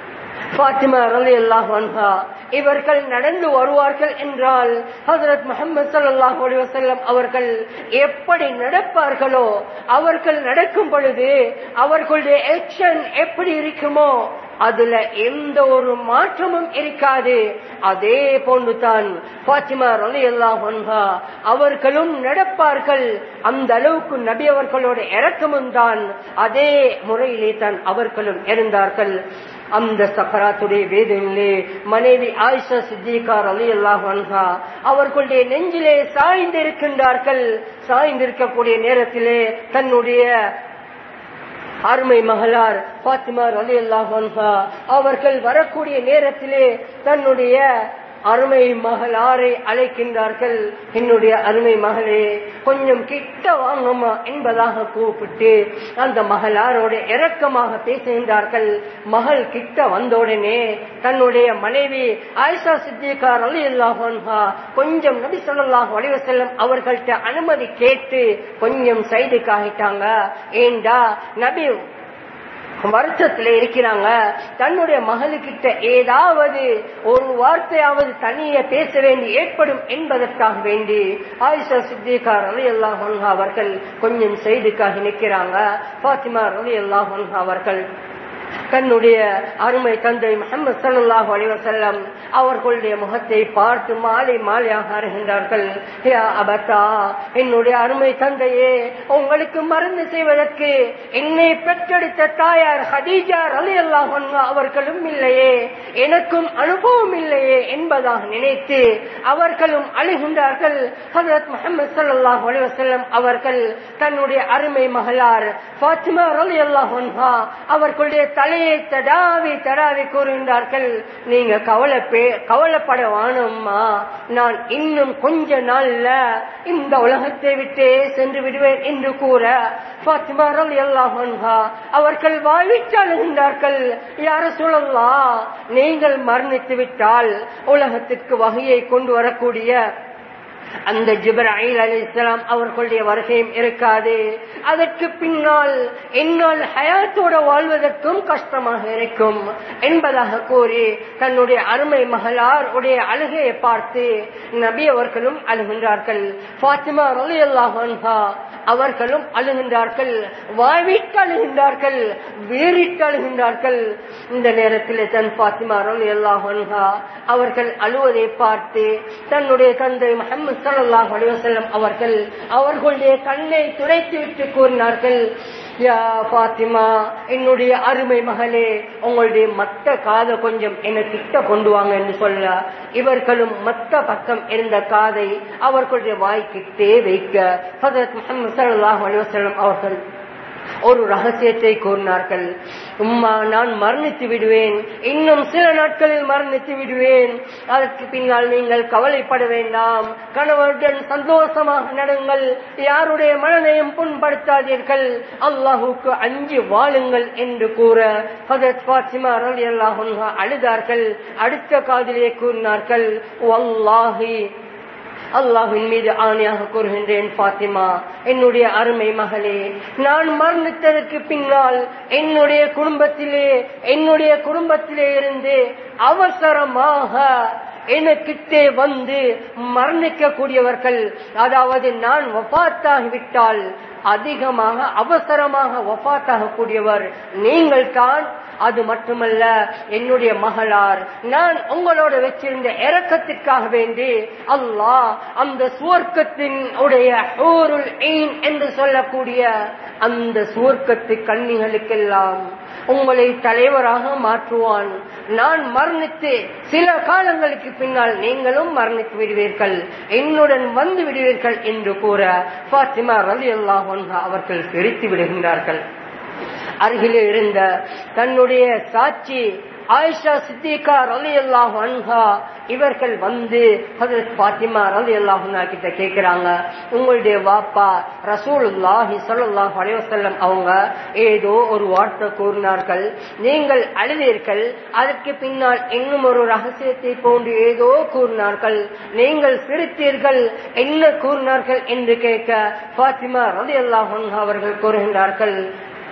Speaker 1: பாத்திமா ரலி அல்லாஹா இவர்கள் நடந்து வருவார்கள் என்றால் ஹசரத் முகமது சல்லாஹூ அலி வசல்லம் அவர்கள் எப்படி நடப்பார்களோ அவர்கள் நடக்கும் பொழுது அவர்களுடைய ஆக்ஷன் எப்படி இருக்குமோ அதுல எந்த ஒரு மாற்றமும் இருக்காது அதே போன்றுதான் பாத்திமா ரலி அல்லாஹா அவர்களும் நடப்பார்கள் அந்த அளவுக்கு நபி அவர்களோட இறக்கமும் தான் அதே முறையிலே தான் அவர்களும் இருந்தார்கள் அந்த சக்கராத்துடைய வேதனிலே மனைவி ஆயிஷா சித்திகார் அலி அல்லாஹா அவர்களுடைய நெஞ்சிலே சாய்ந்திருக்கின்றார்கள் சாய்ந்திருக்கக்கூடிய நேரத்திலே தன்னுடைய அருமை மகளார் பாத்திமா அலி அல்லாஹா அவர்கள் வரக்கூடிய நேரத்திலே தன்னுடைய அருமை மகளாரை அழைக்கின்றார்கள் என்னுடைய அருமை மகளே கொஞ்சம் கிட்ட வாங்கம்மா என்பதாக கூப்பிட்டு அந்த மகளாரோட இரக்கமாக பேசுகின்றார்கள் மகள் கிட்ட வந்தவுடனே தன்னுடைய மனைவி ஆயிஷா சித்திகார் அலி அல்லாஹா கொஞ்சம் நபி சொல்லாஹ் வடிவசல்லம் அவர்கள்ட்ட அனுமதி கேட்டு கொஞ்சம் சைடு காகிட்டாங்க ஏண்டா நபி வருத்தத்துல இருக்கிறாங்க தன்னுடைய மகளுக்கிட்ட ஏதாவது ஒரு வார்த்தையாவது தனிய பேச வேண்டி ஏற்படும் என்பதற்காக வேண்டி ஆயிஷா சித்திகார் அலி அல்லாஹ் அவர்கள் கொஞ்சம் செய்திக்காக நிற்கிறாங்க பாத்திமா அலி அல்லாஹ் அவர்கள் தன்னுடைய அருமை தந்தை முகமது சல்லாஹூ அலிவசல்லம் அவர்களுடைய முகத்தை பார்த்து மாலை மாலையாக அறிகின்றார்கள் அபத்தா என்னுடைய அருமை தந்தையே உங்களுக்கு மருந்து செய்வதற்கு என்னை பெற்றெடுத்த தாயார் ஹதீஜா அலி அல்லாஹ் அவர்களும் இல்லையே எனக்கும் அனுபவம் இல்லையே என்பதாக நினைத்து அவர்களும் அழுகின்றார்கள் ஹசரத் முகமது சல்லாஹூ அலிவசல்லம் அவர்கள் தன்னுடைய அருமை மகளார் பாத்திமா அலி அல்லாஹ் அவர்களுடைய தலையை தடாவி தடாவி கூறுகின்றார்கள் நீங்க கவலை கவலைப்பட வானம்மா நான் இன்னும் கொஞ்ச நாள்ல இந்த உலகத்தை விட்டே சென்று விடுவேன் என்று கூற பாத்திமா ரலி அல்லாஹா அவர்கள் வாழ்விச்சாளுகின்றார்கள் யார சொல்லலாம் நீங்கள் மரணித்து விட்டால் உலகத்திற்கு வகையை கொண்டு வரக்கூடிய அந்த ஜிப்ராயில் அலி இஸ்லாம் அவர்களுடைய வருகையும் இருக்காது அதற்கு பின்னால் என்னால் ஹயாத்தோட வாழ்வதற்கும் கஷ்டமாக இருக்கும் என்பதாக கூறி தன்னுடைய அருமை மகளார் உடைய அழுகையை பார்த்து நபி அவர்களும் அழுகின்றார்கள் பாத்திமா ரலி அல்லாஹா அவர்களும் அழுகின்றார்கள் வாழ்விட்டு அழுகின்றார்கள் வேறிட்டு அழுகின்றார்கள் இந்த நேரத்தில் தன் பாத்திமா ரலி அல்லாஹா அவர்கள் அழுவதை பார்த்து தன்னுடைய தந்தை முகமது சல்லாஹ் அலிவசல்லம் அவர்கள் அவர்களுடைய கண்ணை துடைத்து விட்டு கூறினார்கள் யா பாத்திமா என்னுடைய அருமை மகளே உங்களுடைய மத்த காதை கொஞ்சம் என கிட்ட கொண்டு வாங்க என்று சொல்ல இவர்களும் மத்த பக்கம் இருந்த காதை அவர்களுடைய வாய்க்கிட்டே வைக்க ஹசரத் முகமது சல்லாஹ் அலிவசல்லம் அவர்கள் ஒரு ரகசியத்தை கூறினார்கள் உம்மா நான் மரணித்து விடுவேன் இன்னும் சில நாட்களில் மரணித்து விடுவேன் அதற்கு பின்னால் நீங்கள் கவலைப்பட வேண்டாம் கணவருடன் சந்தோஷமாக நடுங்கள் யாருடைய மனதையும் புண்படுத்தாதீர்கள் அல்லாஹுக்கு அஞ்சு வாழுங்கள் என்று கூற ஹசரத் பாத்திமா ரலி அல்லாஹ் அழுதார்கள் அடுத்த காதிலே கூறினார்கள் வல்லாஹி அல்லாஹின் மீது ஆணையாக கூறுகின்றேன் பாத்திமா என்னுடைய அருமை மகளே நான் மரணித்ததற்கு பின்னால் என்னுடைய குடும்பத்திலே என்னுடைய குடும்பத்திலே இருந்து அவசரமாக எனக்கிட்டே வந்து மரணிக்கக்கூடியவர்கள் அதாவது நான் வபாத்தாகிவிட்டால் அதிகமாக அவசரமாக வபாத்தாக கூடியவர் நீங்கள் தான் அது மட்டுமல்ல என்னுடைய மகளார் நான் உங்களோட வச்சிருந்த இறக்கத்திற்காக வேண்டி அல்லாஹ் அந்த சுவர்க்கத்தின் உடைய என்று சொல்லக்கூடிய அந்த சுவர்க்கத்து கண்ணிகளுக்கெல்லாம் உங்களை தலைவராக மாற்றுவான் நான் மரணித்து சில காலங்களுக்கு பின்னால் நீங்களும் மரணித்து விடுவீர்கள் என்னுடன் வந்து விடுவீர்கள் என்று கூற பாத்திமா ரலி அல்லாஹ் அவர்கள் சிரித்து விடுகின்றார்கள் அருகிலே இருந்த தன்னுடைய சாட்சி ஆயிஷா சித்திகா ரலி அல்லாஹ் அன்ஹா இவர்கள் வந்து ஹசரத் பாத்திமா ரலி அல்லாஹுனா கிட்ட கேட்கிறாங்க உங்களுடைய வாப்பா ரசூலுல்லாஹி ஸல்லல்லாஹு அலைஹி வஸல்லம் அவங்க ஏதோ ஒரு வார்த்தை கூறினார்கள் நீங்கள் அழுதீர்கள் அதற்கு பின்னால் இன்னும் ஒரு ரகசியத்தை போன்று ஏதோ கூறினார்கள் நீங்கள் சிரித்தீர்கள் என்ன கூறினார்கள் என்று கேட்க பாத்திமா ரலி அல்லாஹ் அவர்கள் கூறுகின்றார்கள்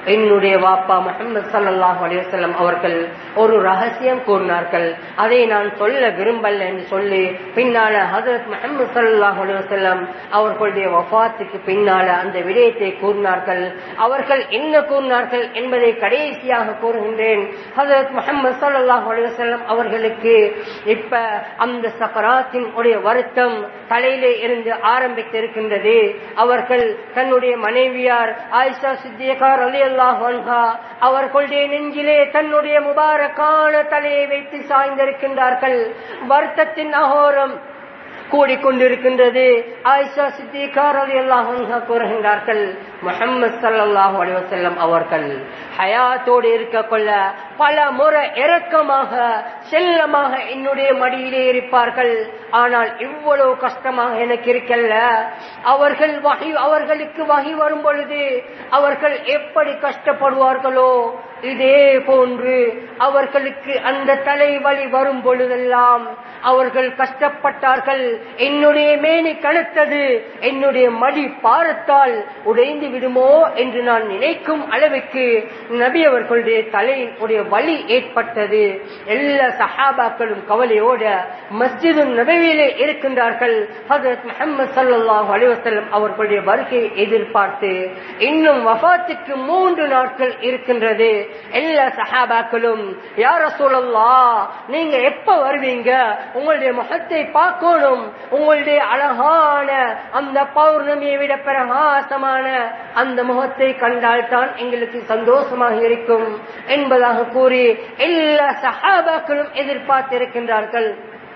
Speaker 1: என்னுடைய வாப்பா முகமது சல்லாஹ் அலிவசல்லம் அவர்கள் ஒரு ரகசியம் கூறினார்கள் அதை நான் சொல்ல விரும்பல என்று சொல்லி பின்னால ஹசரத் முகமது சல்லாஹ் அலிவசல்லம் அவர்களுடைய வஃபாத்துக்கு பின்னால அந்த விடயத்தை கூறினார்கள் அவர்கள் என்ன கூறினார்கள் என்பதை கடைசியாக கூறுகின்றேன் ஹசரத் முகமது சல்லாஹ் அலிவசல்லம் அவர்களுக்கு இப்ப அந்த சக்கராத்தின் உடைய வருத்தம் தலையிலே இருந்து ஆரம்பித்திருக்கின்றது அவர்கள் தன்னுடைய மனைவியார் ஆயிஷா சித்தியகார் அலி அல்லாஹ் அவர்களுடைய நெஞ்சிலே தன்னுடைய முபாரக்கான தலையை வைத்து சாய்ந்திருக்கின்றார்கள் வருத்தத்தின் அகோரம் கூடிக்கொண்டிருக்கின்றது ஆயிஷா சித்திகார் அலி அல்லாஹ் கூறுகின்றார்கள் முகமது சல்லாஹூ அலிவசல்லம் அவர்கள் ஹயாத்தோடு இருக்க கொள்ள பல முறை இறக்கமாக செல்லமாக என்னுடைய மடியிலே இருப்பார்கள் ஆனால் இவ்வளவு கஷ்டமாக எனக்கு இருக்கல்ல அவர்கள் வகை அவர்களுக்கு வகை வரும் பொழுது அவர்கள் எப்படி கஷ்டப்படுவார்களோ இதே போன்று அவர்களுக்கு அந்த தலைவலி வரும் பொழுதெல்லாம் அவர்கள் கஷ்டப்பட்டார்கள் என்னுடைய மேனி கழுத்தது என்னுடைய மடி பாரத்தால் உடைந்து விடுமோ என்று நான் நினைக்கும் அளவுக்கு நபி அவர்களுடைய தலையின் உடைய வலி ஏற்பட்டது எல்லா சஹாபாக்களும் கவலையோட மஸ்ஜிது நபவியிலே இருக்கின்றார்கள் ஹசரத் முகமது சல்லாஹூ அலிவசல்லம் அவர்களுடைய வருகையை எதிர்பார்த்து இன்னும் வஃத்துக்கு மூன்று நாட்கள் இருக்கின்றது எல்லா சஹாபாக்களும் யார சொல்லலா நீங்க எப்ப வருவீங்க உங்களுடைய முகத்தை பார்க்கணும் உங்களுடைய அழகான அந்த பௌர்ணமியை விட பிரகாசமான அந்த முகத்தை கண்டால்தான் எங்களுக்கு சந்தோஷமாக இருக்கும் என்பதாக கூறி எல்லா சஹாபாக்களும் எதிர்பார்த்திருக்கின்றார்கள்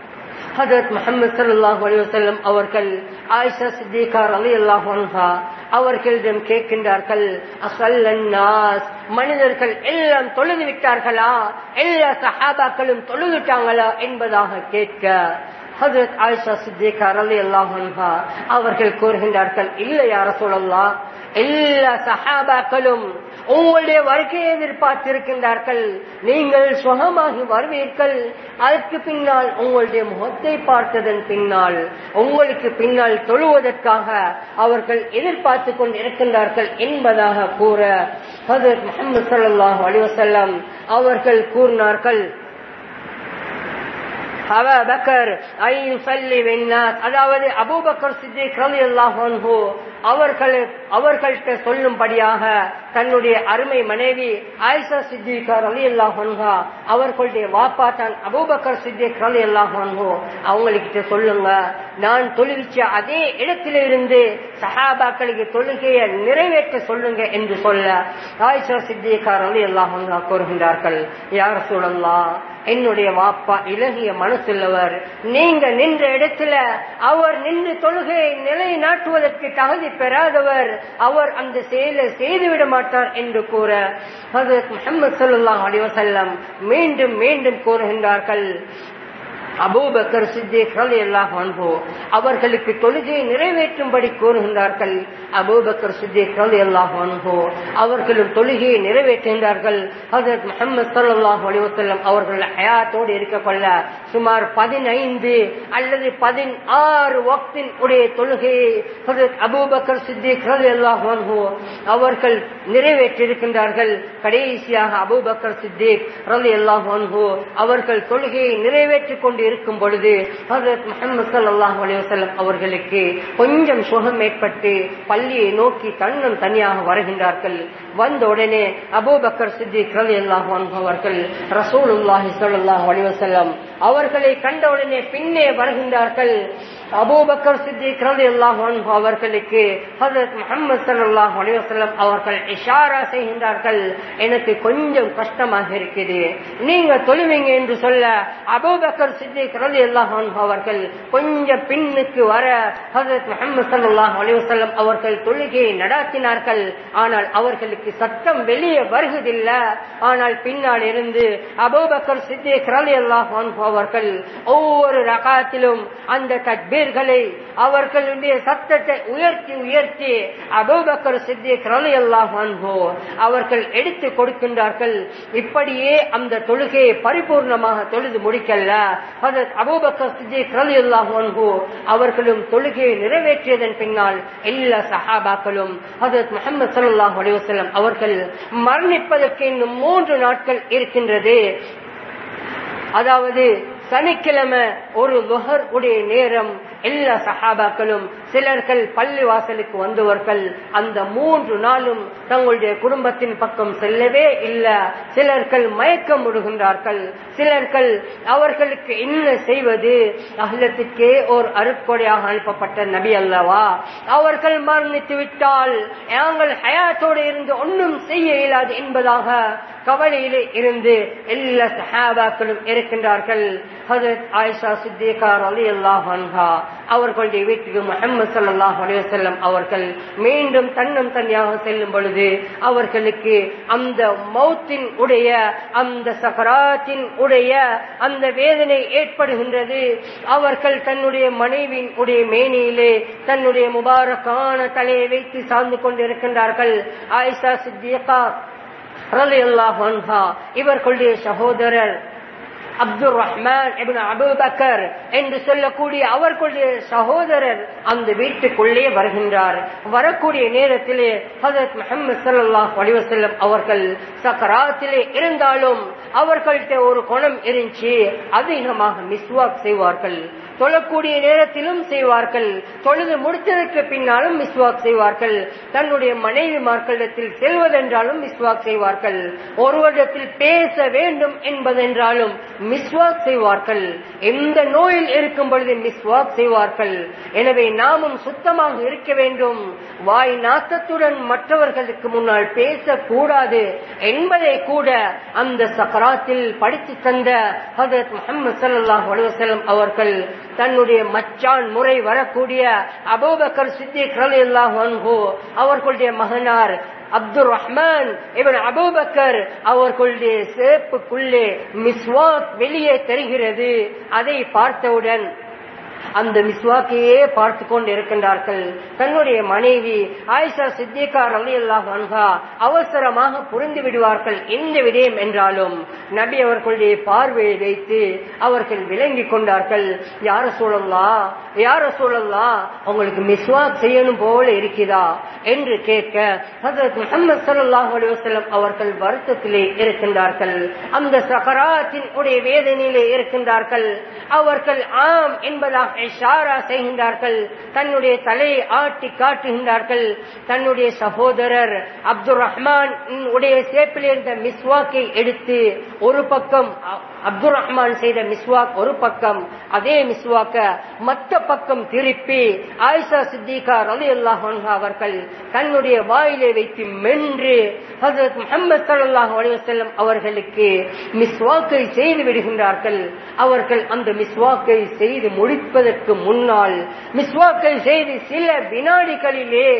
Speaker 1: ஹதரத் முகமது சல்லாஹூ அலிவசல்லம் அவர்கள் ஆயிஷா சித்திகார் அலி அல்லாஹா அவர்களிடம் கேட்கின்றார்கள் அசல்லன்னாஸ் மனிதர்கள் எல்லாம் தொழுது விட்டார்களா எல்லா சஹாபாக்களும் தொழுதுட்டாங்களா என்பதாக கேட்க ஹசரத் ஆயிஷா சித்திகார் அலி அல்லாஹா அவர்கள் கூறுகின்றார்கள் இல்லை யார சொல்லலாம் எல்லா சஹாபாக்களும் உங்களுடைய வருகையை எதிர்பார்த்திருக்கின்றார்கள் நீங்கள் சுகமாகி வருவீர்கள் அதற்கு பின்னால் உங்களுடைய முகத்தை பார்த்ததன் பின்னால் உங்களுக்கு பின்னால் தொழுவதற்காக அவர்கள் எதிர்பார்த்து கொண்டு இருக்கின்றார்கள் என்பதாக கூற ஹசரத் முகமது சல்லாஹூ அலிவசல்லம் அவர்கள் கூறினார்கள் அபபக்கர் ஐ சொல்லி அதாவது அபூபக்கர் சித்திக் ரலி அல்லாஹு அவர்கள் அவர்கள்ட்ட சொல்லும்படியாக தன்னுடைய அருமை மனைவி ஆயிஷா சித்திகார் அலி அல்லாஹா அவர்களுடைய வாப்பா தான் அபூபக்கர் சித்திக் அலி அல்லாஹோ அவங்ககிட்ட சொல்லுங்க நான் தொழுவிச்ச அதே இடத்தில இருந்து சஹாபாக்களுக்கு தொழுகையை நிறைவேற்ற சொல்லுங்க என்று சொல்ல ஆயிஷா சித்திகார் அலி அல்லாஹா கூறுகின்றார்கள் யார் சொல்லலாம் என்னுடைய வாப்பா இலகிய மனசுள்ளவர் நீங்க நின்ற இடத்துல அவர் நின்று தொழுகையை நிலைநாட்டுவதற்கு தகுதி பெறாதவர் அவர் அந்த செயலை செய்துவிட மாட்டார் என்று கூற ஹசரத் முகமது சல்லாஹ் அலிவசல்லம் மீண்டும் மீண்டும் கூறுகின்றார்கள் அபூபக்கர் சித்திக் ரலி அல்லாஹ் அன்போ அவர்களுக்கு தொழுகையை நிறைவேற்றும்படி கூறுகின்றார்கள் அபூபக்கர் சித்திக் ரலி அல்லாஹ் அன்போ அவர்களும் தொழுகையை நிறைவேற்றுகின்றார்கள் ஹசரத் முகமது சல்லாஹ் அலிவசல்லம் அவர்கள் ஹயாத்தோடு இருக்க கொள்ள சுமார் பதினைந்து அல்லது பதினாறு வக்தின் உடைய தொழுகையை ஹசரத் அபூபக்கர் சித்திக் ரலி அல்லாஹ் அன்போ அவர்கள் நிறைவேற்றிருக்கின்றார்கள் கடைசியாக அபூபக்கர் சித்திக் ரலி அல்லாஹ் அன்போ அவர்கள் தொழுகையை நிறைவேற்றிக் கொண்டு இருக்கும் பொழுது ஹசரத் முகமது சல்லாஹ் அலிவசல்லம் அவர்களுக்கு கொஞ்சம் சுகம் ஏற்பட்டு பள்ளியை நோக்கி தன்னம் தனியாக வருகின்றார்கள் வந்த உடனே அபூபக்கர் சித்திக் ரலி அல்லாஹ் அவர்கள் ரசூலுல்லாஹி ஸல்லல்லாஹு அலைஹி வஸல்லம் அவர்களை கண்டவுடனே பின்னே வருகின்றார்கள் அபூபக்கர் சித்திக் ரலி அல்லாஹ் அவர்களுக்கு ஹசரத் முகமது ஸல்லல்லாஹு அலைஹி வஸல்லம் அவர்கள் இஷாரா செய்கின்றார்கள் எனக்கு கொஞ்சம் கஷ்டமாக இருக்குது நீங்க தொழுவீங்க என்று சொல்ல அபூபக்கர் சித்திக் ரலி அல்லாஹ் அவர்கள் கொஞ்சம் பின்னுக்கு வர ஹசரத் முகமது ஸல்லல்லாஹு அலைஹி வஸல்லம் அவர்கள் தொழுகையை நடாத்தினார்கள் ஆனால் அவர்களுக்கு சத்தம் வெளியே வருவதில்லை ஆனால் பின்னால் இருந்து அபூபக்கர் சித்திக் ரலி அல்லாஹ் அவர்கள் ஒவ்வொரு ரகாத்திலும் அந்த தக்பீர் தக்பீர்களை அவர்களுடைய சத்தத்தை உயர்த்தி உயர்த்தி அபூபக்கர் சித்திக் ரலியல்லாஹு அன்ஹு அவர்கள் எடுத்து கொடுக்கின்றார்கள் இப்படியே அந்த தொழுகையை பரிபூர்ணமாக தொழுது முடிக்கல ஹஜரத் அபூபக்கர் சித்திக் ரலியல்லாஹு அன்ஹு அவர்களும் தொழுகையை நிறைவேற்றியதன் பின்னால் எல்லா சஹாபாக்களும் ஹஜரத் முஹம்மது ஸல்லல்லாஹு அலைஹி வஸல்லம் அவர்கள் மரணிப்பதற்கு இன்னும் மூன்று நாட்கள் இருக்கின்றது அதாவது சனிக்கிழமை ஒரு லுஹர் உடைய நேரம் எல்லா சஹாபாக்களும் சிலர்கள் பள்ளி வாசலுக்கு வந்தவர்கள் அந்த மூன்று நாளும் தங்களுடைய குடும்பத்தின் பக்கம் செல்லவே இல்ல சிலர்கள் மயக்கம் விடுகின்றார்கள் சிலர்கள் அவர்களுக்கு என்ன செய்வது அகிலத்துக்கே ஒரு அருக்கொடையாக அனுப்பப்பட்ட நபி அல்லவா அவர்கள் மரணித்து விட்டால் நாங்கள் ஹயாத்தோடு இருந்து ஒன்றும் செய்ய இயலாது என்பதாக கவலையிலே இருந்து எல்லா சஹாபாக்களும் இருக்கின்றார்கள் ஹஜரத் ஆயிஷா சித்திகார் அலி அல்லாஹ் அன்ஹா அவர்களுடைய வீட்டுக்கு முகமது சல்லாஹ் அலைவசல்லம் அவர்கள் மீண்டும் தன்னம் தனியாக செல்லும் பொழுது அவர்களுக்கு அந்த மௌத்தின் உடைய அந்த சகராத்தின் உடைய அந்த வேதனை ஏற்படுகின்றது அவர்கள் தன்னுடைய மனைவியின் உடைய மேனியிலே தன்னுடைய முபாரக்கான தலையை வைத்து சார்ந்து கொண்டிருக்கின்றார்கள் ஆயிஷா சித்திகா ரலியல்லாஹு அன்ஹா இவர்களுடைய சகோதரர் அப்துல் ரஹ்மான் இப்னு அபூபக்கர் என்று சொல்லக்கூடிய அவர்களுடைய சகோதரர் அந்த வீட்டுக்குள்ளே வருகின்றார் வரக்கூடிய நேரத்திலே ஹஜரத் முஹம்மது ஸல்லல்லாஹு அலைஹி வஸல்லம் அவர்கள் சக்கராத்திலே இருந்தாலும் அவர்கள்ட்ட ஒரு குணம் இருந்துச்சு அதிகமாக மிஸ்வாக் செய்வார்கள் தொழக்கூடிய நேரத்திலும் செய்வார்கள் தொழுது முடித்ததற்கு பின்னாலும் மிஸ்வாக் செய்வார்கள் தன்னுடைய மனைவிமார்களிடத்தில் செல்வதென்றாலும் மிஸ்வாக் செய்வார்கள் ஒருவரிடத்தில் பேச வேண்டும் என்பதென்றாலும் மிஸ்வாக் செய்வார்கள் எந்த நோயில் இருக்கும் பொழுது மிஸ்வாக் செய்வார்கள் எனவே நாமும் சுத்தமாக இருக்க வேண்டும் வாய் நாத்தத்துடன் மற்றவர்களுக்கு முன்னால் பேசக்கூடாது என்பதை கூட அந்த சக்கராத்தில் படித்து தந்த ஹதரத் முகமது சல்லாஹ் அலுவலம் அவர்கள் தன்னுடைய மச்சான் முறை வரக்கூடிய அபூபக்கர் சித்திக் ரலியல்லாஹு அன்ஹு அவர்களுடைய மகனார் அப்துல் ரஹ்மான் இவன் அபூபக்கர் அவர்களுடைய சேப்புக்குள்ளே மிஸ்வாக் வெளியே தெரிகிறது அதை பார்த்தவுடன் அந்த மிஸ்வாக்கையே பார்த்து கொண்டு இருக்கின்றார்கள் தன்னுடைய மனைவி ஆயிஷா சித்திகா ரலி அல்லாஹ் அன்ஹா அவசரமாக புரிந்து விடுவார்கள் எந்த விடயம் என்றாலும் நபி அவர்களுடைய பார்வையை வைத்து அவர்கள் விளங்கிக் கொண்டார்கள் யார சூழல்லா யார சூழல்லா உங்களுக்கு மிஸ்வாக் செய்யணும் போல இருக்கிறதா என்று கேட்க ஹசரத் முகமது சல்லாஹ் அலுவலம் அவர்கள் வருத்தத்திலே இருக்கின்றார்கள் அந்த சகராத்தின் உடைய வேதனையிலே இருக்கின்றார்கள் அவர்கள் ஆம் என்பதாக இஷாரா செய்கின்றார்கள் தன்னுடைய தலையை ஆட்டி காட்டுகின்றார்கள் தன்னுடைய சகோதரர் அப்துல் ரஹ்மான் உடைய சேப்பில் இருந்த மிஸ்வாக்கை எடுத்து ஒரு பக்கம் அப்துல் ரஹ்மான் செய்த மிஸ்வாக் ஒரு பக்கம் அதே மிஸ்வாக்க மற்ற பக்கம் திருப்பி ஆயிஷா சித்திகா ரலி அல்லாஹ் அவர்கள் தன்னுடைய வாயிலை வைத்து மென்று ஹசரத் முகமது சல்லாஹ் அலிவசல்லம் அவர்களுக்கு மிஸ்வாக்கை செய்து விடுகின்றார்கள் அவர்கள் அந்த மிஸ்வாக்கை செய்து முடிப்பதற்கு முன்னால் மிஸ்வாக்கை செய்து சில வினாடிகளிலே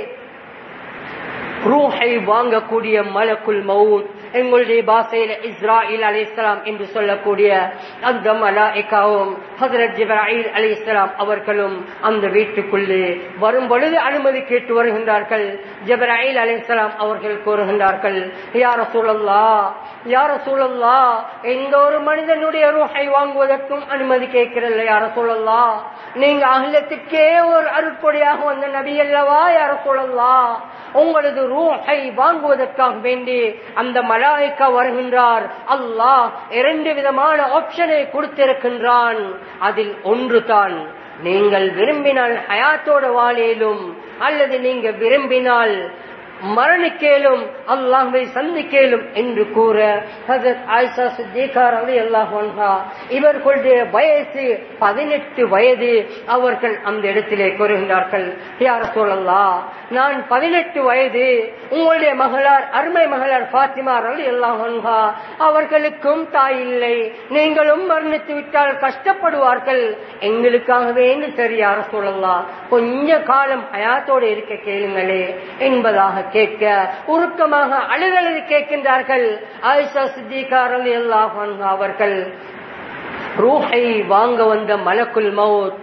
Speaker 1: ரூஹை வாங்கக்கூடிய மலக்குல் மவுத் எங்களுடைய பாசையில இஸ்ராயில் அலி இஸ்லாம் என்று சொல்லக்கூடிய அந்த மலாய்க்காவும் ஹசரத் ஜிப்ராயில் அலி இஸ்லாம் அவர்களும் அந்த வீட்டுக்குள்ளே வரும் பொழுது அனுமதி கேட்டு வருகின்றார்கள் ஜிப்ராயில் அலி இஸ்லாம் அவர்கள் கூறுகின்றார்கள் யார சூழல்லா யார சூழல்லா எந்த ஒரு மனிதனுடைய ரூஹை வாங்குவதற்கும் அனுமதி கேட்கிறல்ல யார சூழல்லா நீங்க அகிலத்துக்கே ஒரு அருட்கொடையாக வந்த நபி அல்லவா யார சூழல்லா உங்களது ரூஹை வாங்குவதற்காக வேண்டி அந்த மலாய்க்கா வருகின்றார் அல்லாஹ் இரண்டு விதமான ஆப்ஷனை கொடுத்திருக்கின்றான் அதில் ஒன்று தான் நீங்கள் விரும்பினால் ஹயாத்தோட வாழேலும் அல்லது நீங்க விரும்பினால் மரணிக்கேலும் அல்லாஹை சந்திக்கேலும் என்று கூற ஹசரத் ஆயிஷா சித்திகார் அலி அல்லாஹ் இவர்களுடைய வயசு பதினெட்டு வயது அவர்கள் அந்த இடத்திலே கூறுகின்றார்கள் யார் சொல்லல்லா நான் பதினெட்டு வயது உங்களுடைய மகளார் அருமை மகளார் பாத்திமா அலி அல்லாஹ் அவர்களுக்கும் தாய் இல்லை நீங்களும் மரணித்து விட்டால் கஷ்டப்படுவார்கள் எங்களுக்காகவே சரி யார சொல்லலாம் கொஞ்ச காலம் ஹயாத்தோடு இருக்க கேளுங்களே என்பதாக கேட்க உருக்கமாக அழுதழுது கேட்கின்றார்கள் ஆயிஷா சித்திகார் அலி அல்லாஹ் அவர்கள் ரூஹை வாங்க வந்த மலக்குல் மவுத்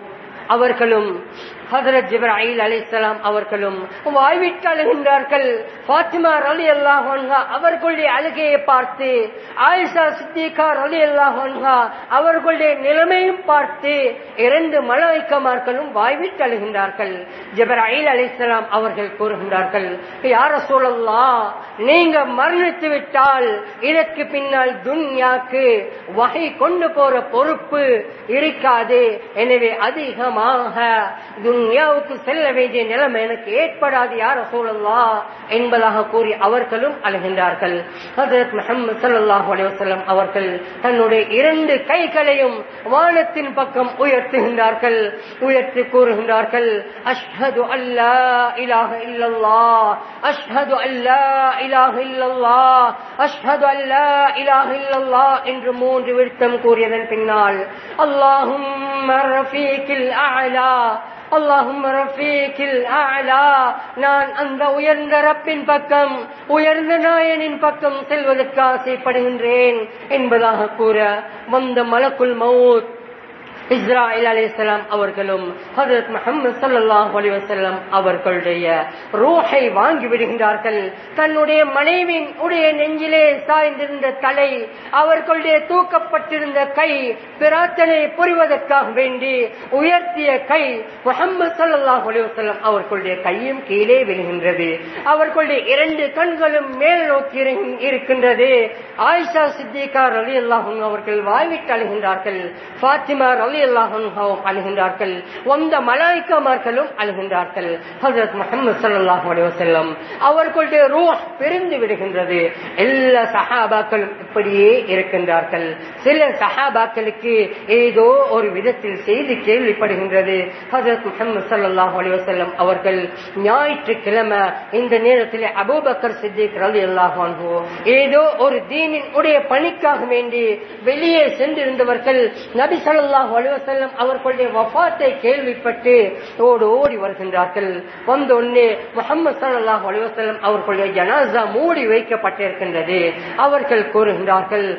Speaker 1: அவர்களும் ஹதரத் ஜிப்ராஹில் அலிஸ்லாம் அவர்களும் வாய்விட்டு அழுகின்றார்கள் பாத்திமா ரலி அல்லாஹ் அவர்களுடைய அழுகையை பார்த்து ஆயிஷா சித்திகா ரலி அல்லாஹ் அவர்களுடைய நிலைமையும் பார்த்து இரண்டு மலாய்க்கமார்களும் வாய்விட்டு அழுகின்றார்கள் ஜிப்ராஹில் அலிஸ்லாம் அவர்கள் கூறுகின்றார்கள் யார சூழல்லா நீங்க மரணித்து விட்டால் இதற்கு பின்னால் துன்யாக்கு வகை கொண்டு போற பொறுப்பு இருக்காது எனவே அதிகமாக துன்யாவுக்கு செல்ல வேண்டிய நிலைமை எனக்கு ஏற்படாது யார சூழல்லா என்பதாக கூறி அவர்களும் அழுகின்றார்கள் ஹசரத் முகமது சல்லாஹூ அலைவசல்லம் அவர்கள் தன்னுடைய இரண்டு கைகளையும் வானத்தின் பக்கம் உயர்த்துகின்றார்கள் உயர்த்தி கூறுகின்றார்கள் அஷ்ஹது அல்லா இலாஹ இல்லல்லா அஷ்ஹது அல்லா இலாஹ இல்லல்லா அஷ்ஹது அல்லா இலாஹ இல்லல்லா என்று மூன்று விருத்தம் கூறியதன் பின்னால் அல்லாஹும் ரஃபீக்கில் அலா அல்லாஹும் ரஃபீக்கில் அலா நான் அந்த உயர்ந்த ரப்பின் பக்கம் உயர்ந்த நாயனின் பக்கம் செல்வதற்கு ஆசைப்படுகின்றேன் என்பதாக கூற வந்த மலக்குல் மவுத் இஸ்ராயில் அலிஸ்லாம் அவர்களும் ஹசரத் முகமது சல்லாஹ் அலிவசல்லம் அவர்களுடைய ரூஹை வாங்கி விடுகின்றார்கள் தன்னுடைய மனைவியின் உடைய நெஞ்சிலே சாய்ந்திருந்த தலை அவர்களுடைய தூக்கப்பட்டிருந்த கை பிரார்த்தனை புரிவதற்காக வேண்டி உயர்த்திய கை முகமது சல்லாஹ் அலிவசல்லம் அவர்களுடைய கையும் கீழே விழுகின்றது அவர்களுடைய இரண்டு கண்களும் மேல் நோக்கி இருக்கின்றது ஆயிஷா சித்திகா ரலி அல்லாஹும் அவர்கள் வாய்விட்டு அழுகின்றார்கள் பாத்திமா ரலி அல்லாஹும் அழுகின்றார்கள் வந்த மலாய்க்கமார்களும் அழுகின்றார்கள் ஹசரத் முகமது சல்லாஹூ அலைவசல்லம் அவர்களுடைய ரூஹ் பிரிந்து விடுகின்றது எல்லா சஹாபாக்களும் இப்படியே இருக்கின்றார்கள் சில சஹாபாக்களுக்கு ஏதோ ஒரு விதத்தில் செய்தி கேள்விப்படுகின்றது ஹசரத் முகமது சல்லாஹூ அலைவசல்லம் அவர்கள் ஞாயிற்றுக்கிழமை இந்த நேரத்தில் அபூபக்கர் சித்திக் ரலி அல்லாஹு ஏதோ ஒரு தீனின் உடைய பணிக்காக வேண்டி வெளியே சென்றிருந்தவர்கள் நபி சல்லாஹூ அலுவலம் அவர்களுடைய வஃத்தை கேள்விப்பட்டு ஓடு ஓடி வருகின்றார்கள் வந்த உடனே முகமது சல்லாஹ் அலுவலம் அவர்களுடைய ஜனாசா மூடி வைக்கப்பட்டிருக்கின்றது அவர்கள் கூறுகின்றார்கள்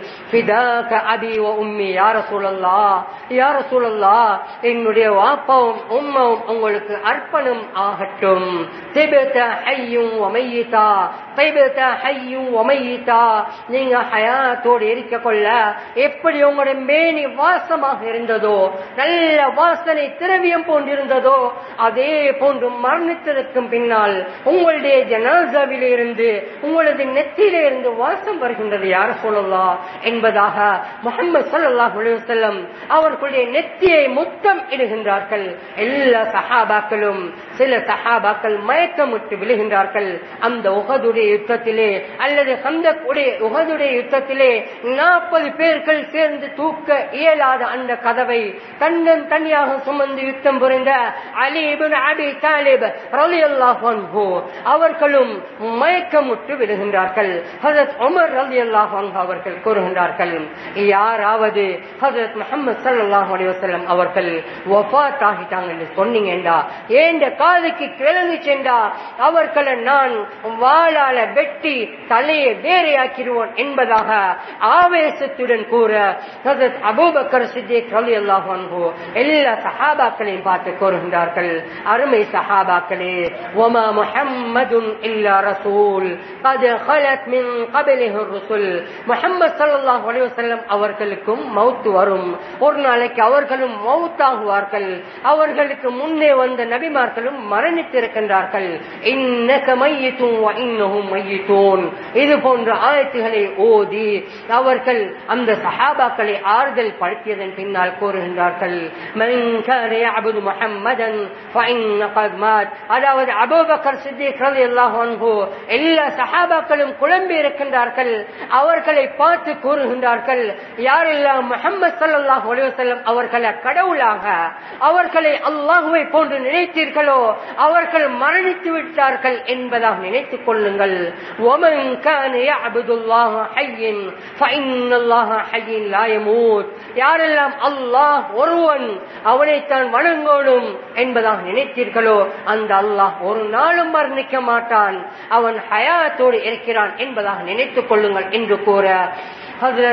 Speaker 1: அபி உம்மி யார சூழல்லா யார சூழல்லா என்னுடைய வாப்பாவும் உம்மாவும் உங்களுக்கு அர்ப்பணம் ஆகட்டும் திபெத்த ஐயும் ஒமையிதா திபெத்த ஐயும் ஒமையிதா நீங்க ஹயாத்தோடு இருக்க கொள்ள எப்படி உங்களுடைய மேனி வாசமாக இருந்ததோ நல்ல வாசனை திரவியம் போன்றிருந்ததோ அதே போன்று மரணித்ததற்கும் பின்னால் உங்களுடைய ஜனாசாவில் இருந்து உங்களது நெத்தியில இருந்து வாசம் வருகின்றது யார் சொல்லலாம் என்பதாக முகமது சல்லாஹ் செல்லம் அவர்களுடைய நெத்தியை முத்தம் இடுகின்றார்கள் எல்லா சஹாபாக்களும் சில சஹாபாக்கள் மயக்கமிட்டு விழுகின்றார்கள் அந்த உகதுடைய யுத்தத்திலே அல்லது சந்தக் உடைய உகதுடைய யுத்தத்திலே நாற்பது பேர்கள் சேர்ந்து தூக்க இயலாத அந்த கதவை தன்னன் தனியாக சுமந்து யுத்தம் புரிந்த அலிபின் அபி தாலிப் ரலியல்லாஹு அன்ஹு அவர்களும் மயக்கமுற்று விடுகின்றார்கள் ஹஜரத் உமர் ரலியல்லாஹு அன்ஹு அவர்கள் கூறுகின்றார்கள் யாராவது ஹஜரத் முஹம்மது ஸல்லல்லாஹு அலைஹி வஸல்லம் அவர்கள் வஃபாத் ஆகிட்டாங்கன்னு சொன்னீங்கடா ஏண்ட காதுக்கு கிளங்குச்சேண்டா அவர்களை நான் வாளால வெட்டி தலையை வேறையாக்கிடுவோன் என்பதாக ஆவேசத்துடன் கூற ஹஜரத் அபூபக்கர் சித்திக் ரலியல்லாஹு அன்ஹு எல்லா சஹாபாக்களையும் பார்த்து கூறுகின்றார்கள் அருமை சஹாபாக்களே وما محمد إلا رسول قد خلت من قبله الرسل முஹம்மது ஸல்லல்லாஹு அலைஹி வஸல்லம் அவர்களுக்கும் மௌத் வரும் ஒரு நாளைக்கு அவர்களும் மௌத்தாகுவார்கள் அவர்களுக்கு முன்னே வந்த நபிமார்களும் மரணித்திருக்கின்றார்கள் இன்னக மையித்தும் வ இன்னஹும் மையித்தூன் இது போன்ற ஆயத்துகளை ஓதி அவர்கள் அந்த சஹாபாக்களை ஆறுதல் படுத்தியதன் பின்னால் கூறுகின்றார்கள் மன் கான يعبد محمدا فإن قد مات அதாவது அபூபக்கர் சித்திக் ரலியல்லாஹு அன்ஹு எல்லா சஹாபாக்களும் குழம்பி இருக்கின்றார்கள் அவர்களை பார்த்து கூறுகின்றார்கள் யாரெல்லாம் முஹம்மது ஸல்லல்லாஹு அலைஹி வஸல்லம் அவர்களை கடவுளாக அவர்களை அல்லாஹ்வை போன்று நினைத்தீர்களோ அவர்கள் மரணித்து விட்டார்கள் என்பதாக நினைத்துக் கொள்ளுங்கள் ومن كان يعبد الله حي فإن الله حي لا يموت யாரெல்லாம் அல்லாஹ் ஒருவன் அவனைத்தான் வணங்கோடும் என்பதாக நினைத்தீர்களோ அந்த அல்லாஹ் ஒரு நாளும் மரணிக்க மாட்டான் அவன் ஹயாத்தோடு இருக்கிறான் என்பதாக நினைத்துக் கொள்ளுங்கள் என்று கூற ஹசரத்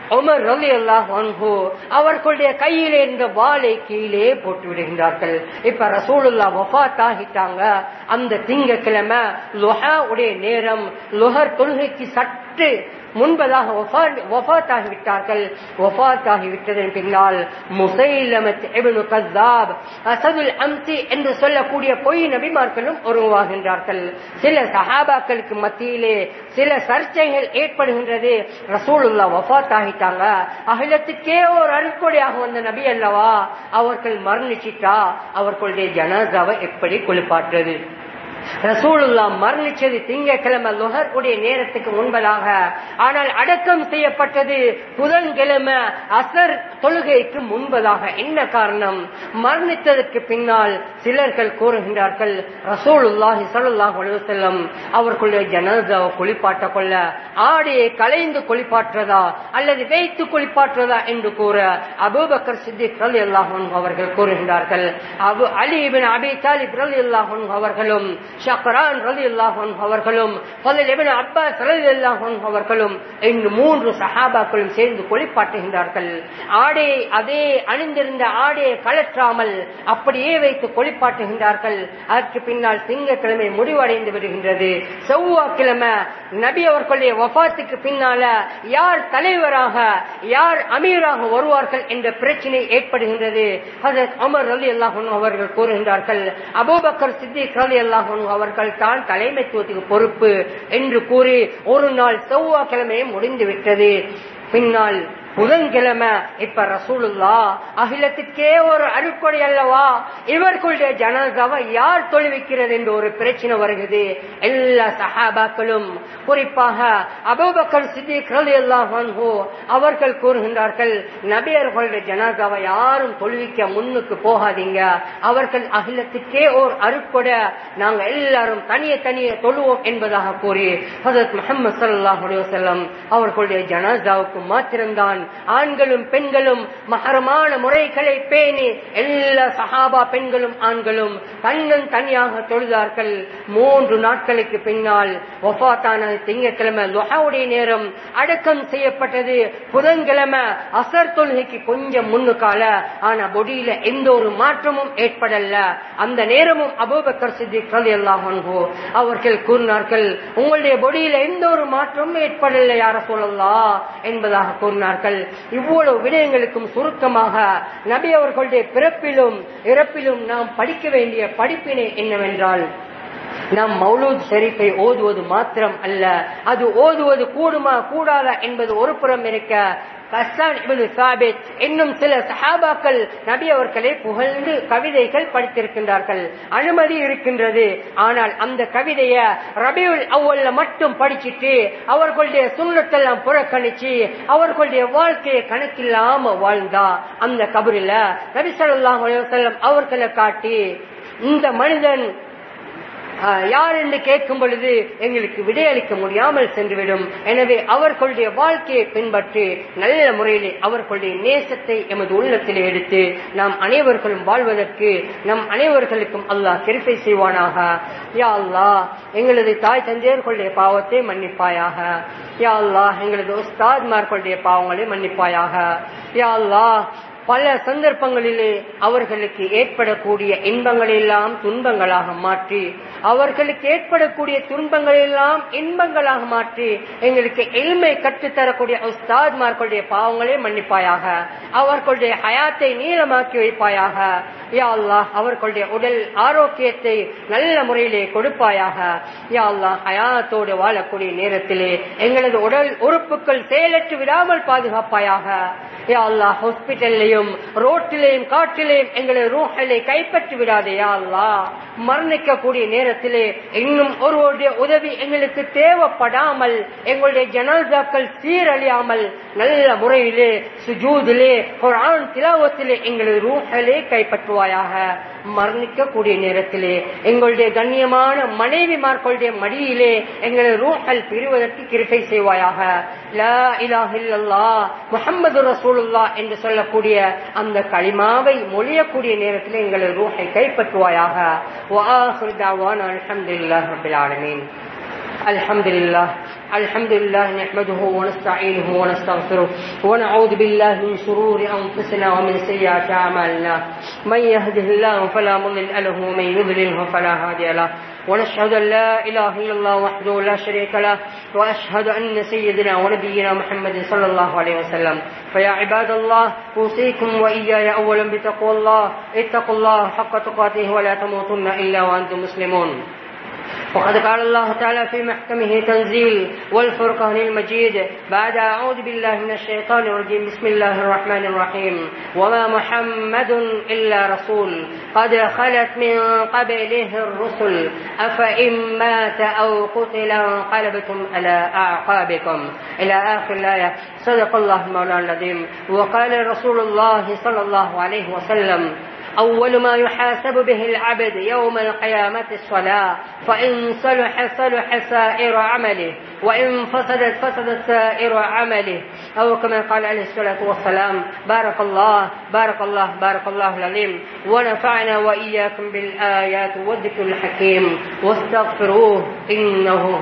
Speaker 1: உமர் ரலி அல்லாஹ் அவர்களுடைய கையிலே இருந்த வாளை கீழே போட்டு விடுகின்றார்கள் இப்ப ரசூலுல்லா வஃபாத் ஆகிட்டாங்க அந்த திங்கக்கிழமை லுஹா உடைய நேரம் லுஹர் தொழுகைக்கு சற்று முன்பதாக வஃபாத் ஆகிவிட்டார்கள் வஃபாத் ஆகிவிட்டதன் பின்னால் முசைலமத் இப்னு கஸ்ஸாப் அசதுல் அம்சி என்று சொல்லக்கூடிய பொய் நபிமார்களும் உருவாகின்றார்கள் சில சஹாபாக்களுக்கு மத்தியிலே சில சர்ச்சைகள் ஏற்படுகின்றது ரசூலுல்லா வஃபாத் ஆகிட்டாங்க அகிலத்துக்கே ஒரு அருட்கொடையாக வந்த நபி அல்லவா அவர்கள் மரணிச்சிட்டா அவர்களுடைய ஜனாசாவை எப்படி குளிப்பாற்றுறது ரசூலுல்லா மரணிச்சது திங்கக்கிழமை லுஹர் உடைய நேரத்துக்கு முன்பதாக ஆனால் அடக்கம் செய்யப்பட்டது புதன்கிழமை அசர் தொழுகைக்கு முன்பதாக என்ன காரணம் மரணித்ததற்கு பின்னால் சிலர்கள் கூறுகின்றார்கள் ரசூலுல்லாஹி ஸல்லல்லாஹு அலைஹி வஸல்லம் அவர்களுடைய ஜனாசாவை குளிப்பாட்ட கொள்ள ஆடையை கலைந்து குளிப்பாற்றுறதா அல்லது வைத்து குளிப்பாற்றுறதா என்று கூற அபூபக்கர் சித்திக் ரலியல்லாஹு அன்ஹு அவர்கள் கூறுகின்றார்கள் அபு அலி இப்னு அபி தாலிப் ரலியல்லாஹு அன்ஹு அவர்களும் ஷக்ரான் ரலியல்லாஹு அன்ஹு அவர்களும் ஃபضل இப்னு அப்பாஸ் ரலியல்லாஹு அன்ஹு அவர்களும் இந்த மூன்று சஹாபாக்களும் சேர்ந்து குளிப்பாட்டுகின்றார்கள் ஆடையை அதே அணிந்திருந்த ஆடையை கலற்றாமல் அப்படியே வைத்து குளிப்பாட்டுகின்றார்கள் அதற்கு பின்னால் திங்கக்கிழமை முடிவடைந்து விடுகின்றது செவ்வாய்க்கிழமை நபி அவர்களுடைய வஃபாத்துக்கு பின்னால யார் தலைவராக யார் அமீராக வருவார்கள் என்ற பிரச்சனை ஏற்படுகின்றது ஹசரத் அமர் அலி அல்லாஹன் அவர்கள் கூறுகின்றார்கள் அபூபக்கர் சித்திக் அலி அல்லாஹன் அவர்கள் தான் தலைமைத்துவத்துக்கு பொறுப்பு என்று கூறி ஒரு நாள் செவ்வாய்க்கிழமை முடிந்து விட்டது பின்னால் புதன்கிழமை இப்ப ரசூலுல்லா அகிலத்துக்கே ஒரு அருட்கொடை அல்லவா இவர்களுடைய ஜனாசாவை யார் தொழுவிக்கிறது என்று ஒரு பிரச்சனை வருகிறது எல்லா சஹாபாக்களும் குறிப்பாக அபூபக்கர் சித்திக் ரலியல்லாஹு அன்ஹு அவர்கள் கூறுகின்றார்கள் நபியர்களுடைய ஜனாசாவை யாரும் தொழுவிக்க முன்னுக்கு போகாதீங்க அவர்கள் அகிலத்துக்கே ஓர் அருட்கொடை நாங்க எல்லாரும் தனியே தனியே தொழுவோம் என்பதாக கூறி ஹசரத் முகமது சல்லாஹ் அலுவலம் அவர்களுடைய ஜனாசாவுக்கு மாத்திரம்தான் ஆண்களும் பெண்களும் மகரமான முறைகளை பேணி எல்லா சஹாபா பெண்களும் ஆண்களும் தன்னன் தனியாக தொழுதார்கள் மூன்று நாட்களுக்கு பின்னால் ஒஃபாத்தான திங்கட்கிழமை லுஹாவுடைய நேரம் அடக்கம் செய்யப்பட்டது புதன்கிழமை அசர் தொழுகைக்கு கொஞ்சம் முன்னுக்கால ஆனா பொடியில எந்த ஒரு மாற்றமும் ஏற்படல அந்த நேரமும் அபூபக்கர் சித்திக் ரலியல்லாஹு அன்ஹு அவர்கள் கூறினார்கள் உங்களுடைய பொடியில எந்த ஒரு மாற்றமும் ஏற்படல யார சொல்லலாம் என்பதாக கூறினார்கள் இவ்வளவு விடயங்களுக்கும் சுருக்கமாக நபி அவர்களுடைய பிறப்பிலும் இறப்பிலும் நாம் படிக்க வேண்டிய படிப்பினை என்னவென்றால் நாம் மௌலூத் ஷெரீஃபை ஓதுவது மாத்திரம் அல்ல அது ஓதுவது கூடுமா கூடாதா என்பது ஒரு புறம் இருக்க கஸ்தான் இப்னு சாபித் இன்னும் சில சஹாபாக்கள் நபி அவர்களை புகழ்ந்து கவிதைகள் படித்திருக்கின்றார்கள் அனுமதி இருக்கின்றது ஆனால் அந்த கவிதைய ரபியுல் அவ்வல்ல மட்டும் படிச்சிட்டு அவர்களுடைய சுண்ணத்தெல்லாம் புறக்கணிச்சு அவர்களுடைய வாழ்க்கையை கணக்கில்லாம வாழ்ந்தா அந்த கபரில நபி ஸல்லல்லாஹு அலைஹி வஸல்லம் அவர்களை காட்டி இந்த மனிதன் யார் என்று கேட்கும் பொழுது எங்களுக்கு விடையளிக்க முடியாமல் சென்றுவிடும் எனவே அவர்களுடைய வாழ்க்கையை பின்பற்றி நல்ல முறையிலே அவர்களுடைய நேசத்தை எமது உள்ளத்திலே எடுத்து நாம் அனைவர்களும் வாழ்வதற்கு நம் அனைவர்களுக்கும் அல்லாஹ் கிருப்பை செய்வானாக யா அல்லாஹ் எங்களது தாய் தந்தையர்களுடைய பாவத்தை மன்னிப்பாயாக யா அல்லாஹ் எங்களது உஸ்தாத்மார்களுடைய பாவங்களை மன்னிப்பாயாக யா அல்லாஹ் பல சந்தர்ப்பங்களிலே அவர்களுக்கு ஏற்படக்கூடிய இன்பங்களெல்லாம் துன்பங்களாக மாற்றி அவர்களுக்கு ஏற்படக்கூடிய துன்பங்களெல்லாம் இன்பங்களாக மாற்றி எங்களுக்கு எளிமை கற்றுத்தரக்கூடிய உஸ்தாத்மார்களுடைய பாவங்களே மன்னிப்பாயாக அவர்களுடைய ஹயாத்தை நீளமாக்கி வைப்பாயாக யா அல்லாஹ் அவர்களுடைய உடல் ஆரோக்கியத்தை நல்ல முறையிலே கொடுப்பாயாக யா அல்லாஹ் ஹயாத்தோடு வாழக்கூடிய நேரத்திலே எங்களது உடல் உறுப்புகள் செயலற்று விடாமல் பாதுகாப்பாயாக யா அல்லாஹ் ஹாஸ்பிட்டல்லையும் ரோட்டிலேயும் காட்டிலேயும் எங்களது ரூஹலை கைப்பற்றி விடாதே யா அல்லாஹ் மரணிக்கக்கூடிய நேரத்திலே இன்னும் ஒருவருடைய உதவி எங்களுக்கு தேவைப்படாமல் எங்களுடைய ஜனாசாக்கள் சீரழியாமல் நல்ல முறையிலே சுஜூதிலே குரான் திலாவத்திலே எங்களது ரூஹலே கைப்பற்றுவாயாக மரணிக்கக்கூடிய நேரத்திலே எங்களுடைய கண்ணியமான மனைவிமார்களுடைய மடியிலே எங்களது ரூஹல் பிரிவதற்கு கிருப்பை செய்வாயாக லா இலாஹ இல்லல்லாஹ் முஹம்மது ரசூலுல்லா என்று சொல்லக்கூடிய அந்த களிமாவை மொழியக்கூடிய நேரத்தில் எங்களது ரூஹை கைப்பற்றுவாயாக வஆஹிரு தஅவானா அல்ஹம்துலில்லாஹி ரப்பில் ஆலமீன் الحمد لله الحمد لله نحمده ونستعينه ونستغفره ونعوذ بالله من شرور أنفسنا ومن سيئات أعمالنا من يهده الله فلا مضل له ومن يضلله فلا هادي له ونشهد أن لا إله إلا الله وحده لا شريك له وأشهد أن سيدنا ونبينا محمد صلى الله عليه وسلم فيا عباد الله أوصيكم وإياي أولا بتقوى الله اتقوا الله حق تقاته ولا تموتن إلا وأنتم مسلمون وقد قال الله تعالى في محكمه تنزيل والفرقان المجيد بعد أعوذ بالله من الشيطان الرجيم بسم الله الرحمن الرحيم وما محمد إلا رسول قد خلت من قبله الرسل أفإن مات أو قتل انقلبتم على أعقابكم إلى آخر الآية صدق الله مولانا العظيم وقال رسول الله صلى الله عليه وسلم أول ما يحاسب به العبد يوم القيامة الصلاة فإن صلح صلح سائر عمله وإن فسدت فسدت سائر عمله أو كما قال عليه الصلاة والسلام بارك الله بارك الله بارك الله العظيم ونفعنا وإياكم بالآيات والذكر الحكيم واستغفروه إنه